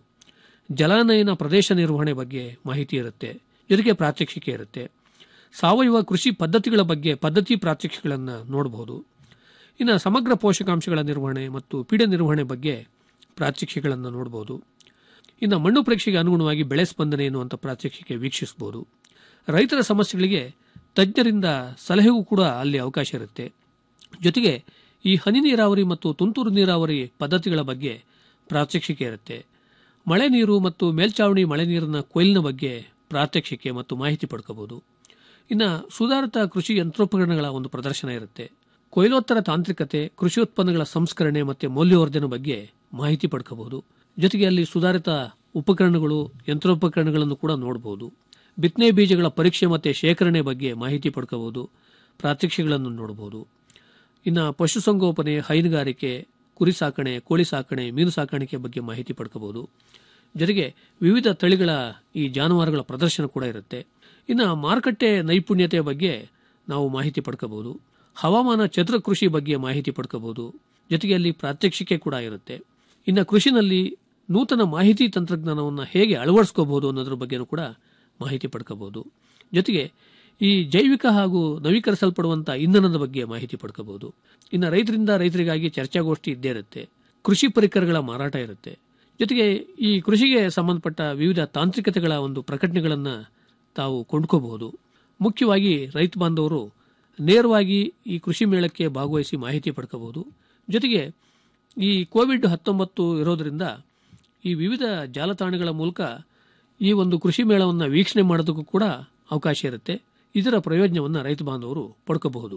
ಜಲಾನಯನ ಪ್ರದೇಶ ನಿರ್ವಹಣೆ ಬಗ್ಗೆ ಮಾಹಿತಿ ಇರುತ್ತೆ ಜೊತೆಗೆ ಪ್ರಾತ್ಯಕ್ಷಿಕೆ ಇರುತ್ತೆ ಸಾವಯವ ಕೃಷಿ ಪದ್ಧತಿಗಳ ಬಗ್ಗೆ ಪದ್ಧತಿ ಪ್ರಾತ್ಯಕ್ಷಿಕೆಗಳನ್ನು ನೋಡಬಹುದು ಇನ್ನು ಸಮಗ್ರ ಪೋಷಕಾಂಶಗಳ ನಿರ್ವಹಣೆ ಮತ್ತು ಪೀಡೆ ನಿರ್ವಹಣೆ ಬಗ್ಗೆ ಪ್ರಾತ್ಯಕ್ಷಿಕೆಗಳನ್ನು ನೋಡಬಹುದು ಇನ್ನು ಮಣ್ಣು ಪರೀಕ್ಷೆಗೆ ಅನುಗುಣವಾಗಿ ಬೆಳೆ ಸ್ಪಂದನೆ ಎನ್ನುವಂಥ ಪ್ರಾತ್ಯಕ್ಷಿಕೆ ವೀಕ್ಷಿಸಬಹುದು ರೈತರ ಸಮಸ್ಯೆಗಳಿಗೆ ತಜ್ಞರಿಂದ ಸಲಹೆಗೂ ಕೂಡ ಅಲ್ಲಿ ಅವಕಾಶ ಇರುತ್ತೆ ಜೊತೆಗೆ ಈ ಹನಿ ನೀರಾವರಿ ಮತ್ತು ತುಂತುರು ನೀರಾವರಿ ಪದ್ಧತಿಗಳ ಬಗ್ಗೆ ಪ್ರಾತ್ಯಕ್ಷಿಕೆ ಇರುತ್ತೆ ಮಳೆ ನೀರು ಮತ್ತು ಮೇಲ್ಚಾವಣಿ ಮಳೆ ನೀರಿನ ಕೊಯ್ಲಿನ ಬಗ್ಗೆ ಪ್ರಾತ್ಯಕ್ಷಿಕೆ ಮತ್ತು ಮಾಹಿತಿ ಪಡ್ಕೋಬಹುದು ಇನ್ನು ಸುಧಾರಿತ ಕೃಷಿ ಯಂತ್ರೋಪಕರಣಗಳ ಒಂದು ಪ್ರದರ್ಶನ ಇರುತ್ತೆ ಕೊಯ್ಲೋತ್ತರ ತಾಂತ್ರಿಕತೆ ಕೃಷಿ ಉತ್ಪನ್ನಗಳ ಸಂಸ್ಕರಣೆ ಮತ್ತು ಮೌಲ್ಯವರ್ಧನೆ ಬಗ್ಗೆ ಮಾಹಿತಿ ಪಡ್ಕೋಬಹುದು ಜೊತೆಗೆ ಅಲ್ಲಿ ಸುಧಾರಿತ ಉಪಕರಣಗಳು ಯಂತ್ರೋಪಕರಣಗಳನ್ನು ಕೂಡ ನೋಡಬಹುದು ಬಿತ್ತನೆ ಬೀಜಗಳ ಪರೀಕ್ಷೆ ಮತ್ತು ಶೇಖರಣೆ ಬಗ್ಗೆ ಮಾಹಿತಿ ಪಡ್ಕೋಬಹುದು ಪ್ರಾತ್ಯಕ್ಷಿಕೆಗಳನ್ನು ನೋಡಬಹುದು ಇನ್ನು ಪಶುಸಂಗೋಪನೆ ಹೈನುಗಾರಿಕೆ ಕುರಿ ಸಾಕಣೆ ಕೋಳಿ ಸಾಕಣೆ ಮೀನು ಸಾಕಾಣಿಕೆ ಬಗ್ಗೆ ಮಾಹಿತಿ ಪಡ್ಕೋಬಹುದು ಜೊತೆಗೆ ವಿವಿಧ ತಳಿಗಳ ಈ ಜಾನುವಾರುಗಳ ಪ್ರದರ್ಶನ ಕೂಡ ಇರುತ್ತೆ ಇನ್ನು ಮಾರುಕಟ್ಟೆ ನೈಪುಣ್ಯತೆಯ ಬಗ್ಗೆ ನಾವು ಮಾಹಿತಿ ಪಡ್ಕೋಬಹುದು ಹವಾಮಾನ ಚತುರ ಕೃಷಿ ಬಗ್ಗೆ ಮಾಹಿತಿ ಪಡ್ಕೋಬಹುದು ಜೊತೆಗೆ ಅಲ್ಲಿ ಪ್ರಾತ್ಯಕ್ಷಿಕೆ ಕೂಡ ಇರುತ್ತೆ ಇನ್ನು ಕೃಷಿನಲ್ಲಿ ನೂತನ ಮಾಹಿತಿ ತಂತ್ರಜ್ಞಾನವನ್ನು ಹೇಗೆ ಅಳವಡಿಸ್ಕೋಬಹುದು ಅನ್ನೋದ್ರ ಬಗ್ಗೆನೂ ಕೂಡ ಮಾಹಿತಿ ಪಡ್ಕೋಬಹುದು ಜೊತೆಗೆ ಈ ಜೈವಿಕ ಹಾಗೂ ನವೀಕರಿಸಲ್ಪಡುವಂಥ ಇಂಧನದ ಬಗ್ಗೆ ಮಾಹಿತಿ ಪಡ್ಕೋಬಹುದು ಇನ್ನು ರೈತರಿಂದ ರೈತರಿಗಾಗಿ ಚರ್ಚಾಗೋಷ್ಠಿ ಇದ್ದೇ ಇರುತ್ತೆ ಕೃಷಿ ಪರಿಕರಗಳ ಮಾರಾಟ ಇರುತ್ತೆ ಜೊತೆಗೆ ಈ ಕೃಷಿಗೆ ಸಂಬಂಧಪಟ್ಟ ವಿವಿಧ ತಾಂತ್ರಿಕತೆಗಳ ಒಂದು ಪ್ರಕಟಣೆಗಳನ್ನು ತಾವು ಕೊಂಡ್ಕೋಬಹುದು ಮುಖ್ಯವಾಗಿ ರೈತ ಬಾಂಧವರು ನೇರವಾಗಿ ಈ ಕೃಷಿ ಮೇಳಕ್ಕೆ ಭಾಗವಹಿಸಿ ಮಾಹಿತಿ ಪಡ್ಕೋಬಹುದು ಜೊತೆಗೆ ಈ ಕೋವಿಡ್ ಹತ್ತೊಂಬತ್ತು ಇರೋದರಿಂದ ಈ ವಿವಿಧ ಜಾಲತಾಣಗಳ ಮೂಲಕ ಈ ಒಂದು ಕೃಷಿ ಮೇಳವನ್ನು ವೀಕ್ಷಣೆ ಮಾಡೋದಕ್ಕೂ ಕೂಡ ಅವಕಾಶ ಇರುತ್ತೆ ಇದರ ಪ್ರಯೋಜನವನ್ನು ರೈತ ಬಾಂಧವರು ಪಡ್ಕೋಬಹುದು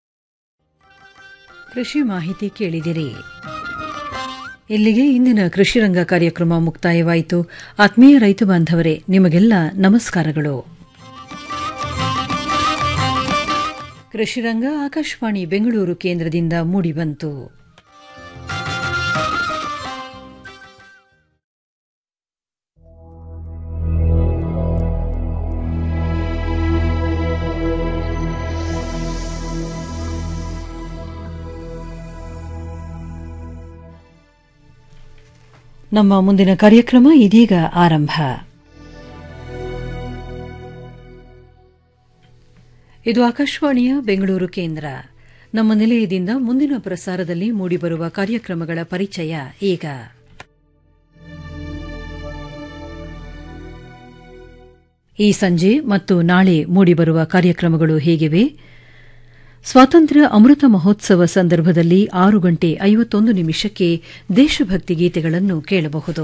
ಕೃಷಿ ಮಾಹಿತಿ ಕೇಳಿದಿರಿ ಇಲ್ಲಿಗೆ ಇಂದಿನ ಕೃಷಿ ರಂಗ ಕಾರ್ಯಕ್ರಮ ಮುಕ್ತಾಯವಾಯಿತು ಆತ್ಮೀಯ ರೈತ ಬಾಂಧವರೇ ನಿಮಗೆಲ್ಲ ನಮಸ್ಕಾರಗಳು ಕೃಷಿ ರಂಗ ಆಕಾಶವಾಣಿ ಬೆಂಗಳೂರು ಕೇಂದ್ರದಿಂದ ಮೂಡಿಬಂತು ನಮ್ಮ ಮುಂದಿನ ಕಾರ್ಯಕ್ರಮ ಇದೀಗ ಆರಂಭ ಇದು ಆಕಾಶವಾಣಿಯ ಬೆಂಗಳೂರು ಕೇಂದ್ರ ನಮ್ಮ ನಿಲಯದಿಂದ ಮುಂದಿನ ಪ್ರಸಾರದಲ್ಲಿ ಮೂಡಿಬರುವ ಕಾರ್ಯಕ್ರಮಗಳ ಪರಿಚಯ ಈಗ ಈ ಸಂಜೆ ಮತ್ತು ನಾಳೆ ಮೂಡಿಬರುವ ಕಾರ್ಯಕ್ರಮಗಳು ಹೇಗಿವೆ ಸ್ವಾತಂತ್ರ್ಯ ಅಮೃತ ಮಹೋತ್ಸವ ಸಂದರ್ಭದಲ್ಲಿ ಆರು ಗಂಟೆ ಐವತ್ತೊಂದು ನಿಮಿಷಕ್ಕೆ ದೇಶಭಕ್ತಿ ಗೀತೆಗಳನ್ನು ಕೇಳಬಹುದು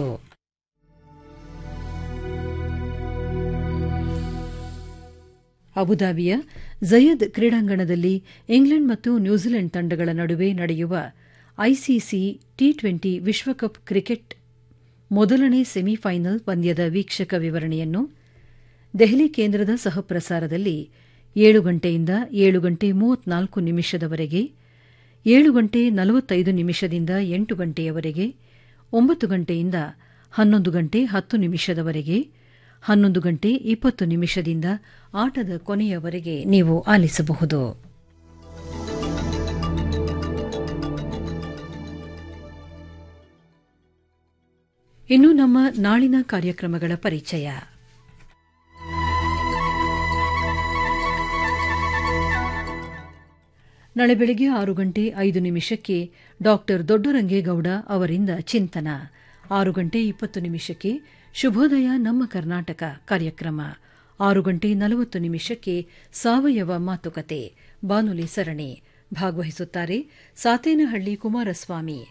ಅಬುದಾಬಿಯ ಜಯದ್ ಕ್ರೀಡಾಂಗಣದಲ್ಲಿ ಇಂಗ್ಲೆಂಡ್ ಮತ್ತು ನ್ಯೂಜಿಲೆಂಡ್ ತಂಡಗಳ ನಡುವೆ ನಡೆಯುವ ಐಸಿಸಿ ಟಿ ಟ್ವೆಂಟಿ ವಿಶ್ವಕಪ್ ಕ್ರಿಕೆಟ್ ಮೊದಲನೇ ಸೆಮಿಫೈನಲ್ ಪಂದ್ಯದ ವೀಕ್ಷಕ ವಿವರಣೆಯನ್ನು ದೆಹಲಿ ಕೇಂದ್ರದ ಸಹಪ್ರಸಾರದಲ್ಲಿ ಏಳು ಗಂಟೆಯಿಂದ ಏಳು ಗಂಟೆ ಮೂವತ್ನಾಲ್ಕು ನಿಮಿಷದವರೆಗೆ ಏಳು ಗಂಟೆ ನಲವತ್ತೈದು ನಿಮಿಷದಿಂದ ಎಂಟು ಗಂಟೆಯವರೆಗೆ ಒಂಬತ್ತು ಗಂಟೆಯಿಂದ ಹನ್ನೊಂದು ಗಂಟೆ ಹತ್ತು ನಿಮಿಷದವರೆಗೆ ಹನ್ನೊಂದು ಗಂಟೆ ಇಪ್ಪತ್ತು ನಿಮಿಷದಿಂದ ಆಟದ ಕೊನೆಯವರೆಗೆ ನೀವು ಆಲಿಸಬಹುದು ಇನ್ನು ನಮ್ಮ ನಾಳಿನ ಕಾರ್ಯಕ್ರಮಗಳ ಪರಿಚಯ ನಾಳೆ ಬೆಳಗ್ಗೆ ಆರು ಗಂಟೆ ಐದು ನಿಮಿಷಕ್ಕೆ ಡಾಕ್ಟರ್ ದೊಡ್ಡರಂಗೇಗೌಡ ಅವರಿಂದ ಚಿಂತನ ಆರು ಗಂಟೆ ಇಪ್ಪತ್ತು ನಿಮಿಷಕ್ಕೆ ಶುಭೋದಯ ನಮ್ಮ ಕರ್ನಾಟಕ ಕಾರ್ಯಕ್ರಮ ಆರು ಗಂಟೆ ನಲವತ್ತು ನಿಮಿಷಕ್ಕೆ ಸಾವಯವ ಮಾತುಕತೆ ಬಾನುಲಿ ಸರಣಿ ಭಾಗವಹಿಸುತ್ತಾರೆ ಸಾತೇನಹಳ್ಳಿ ಕುಮಾರಸ್ವಾಮಿ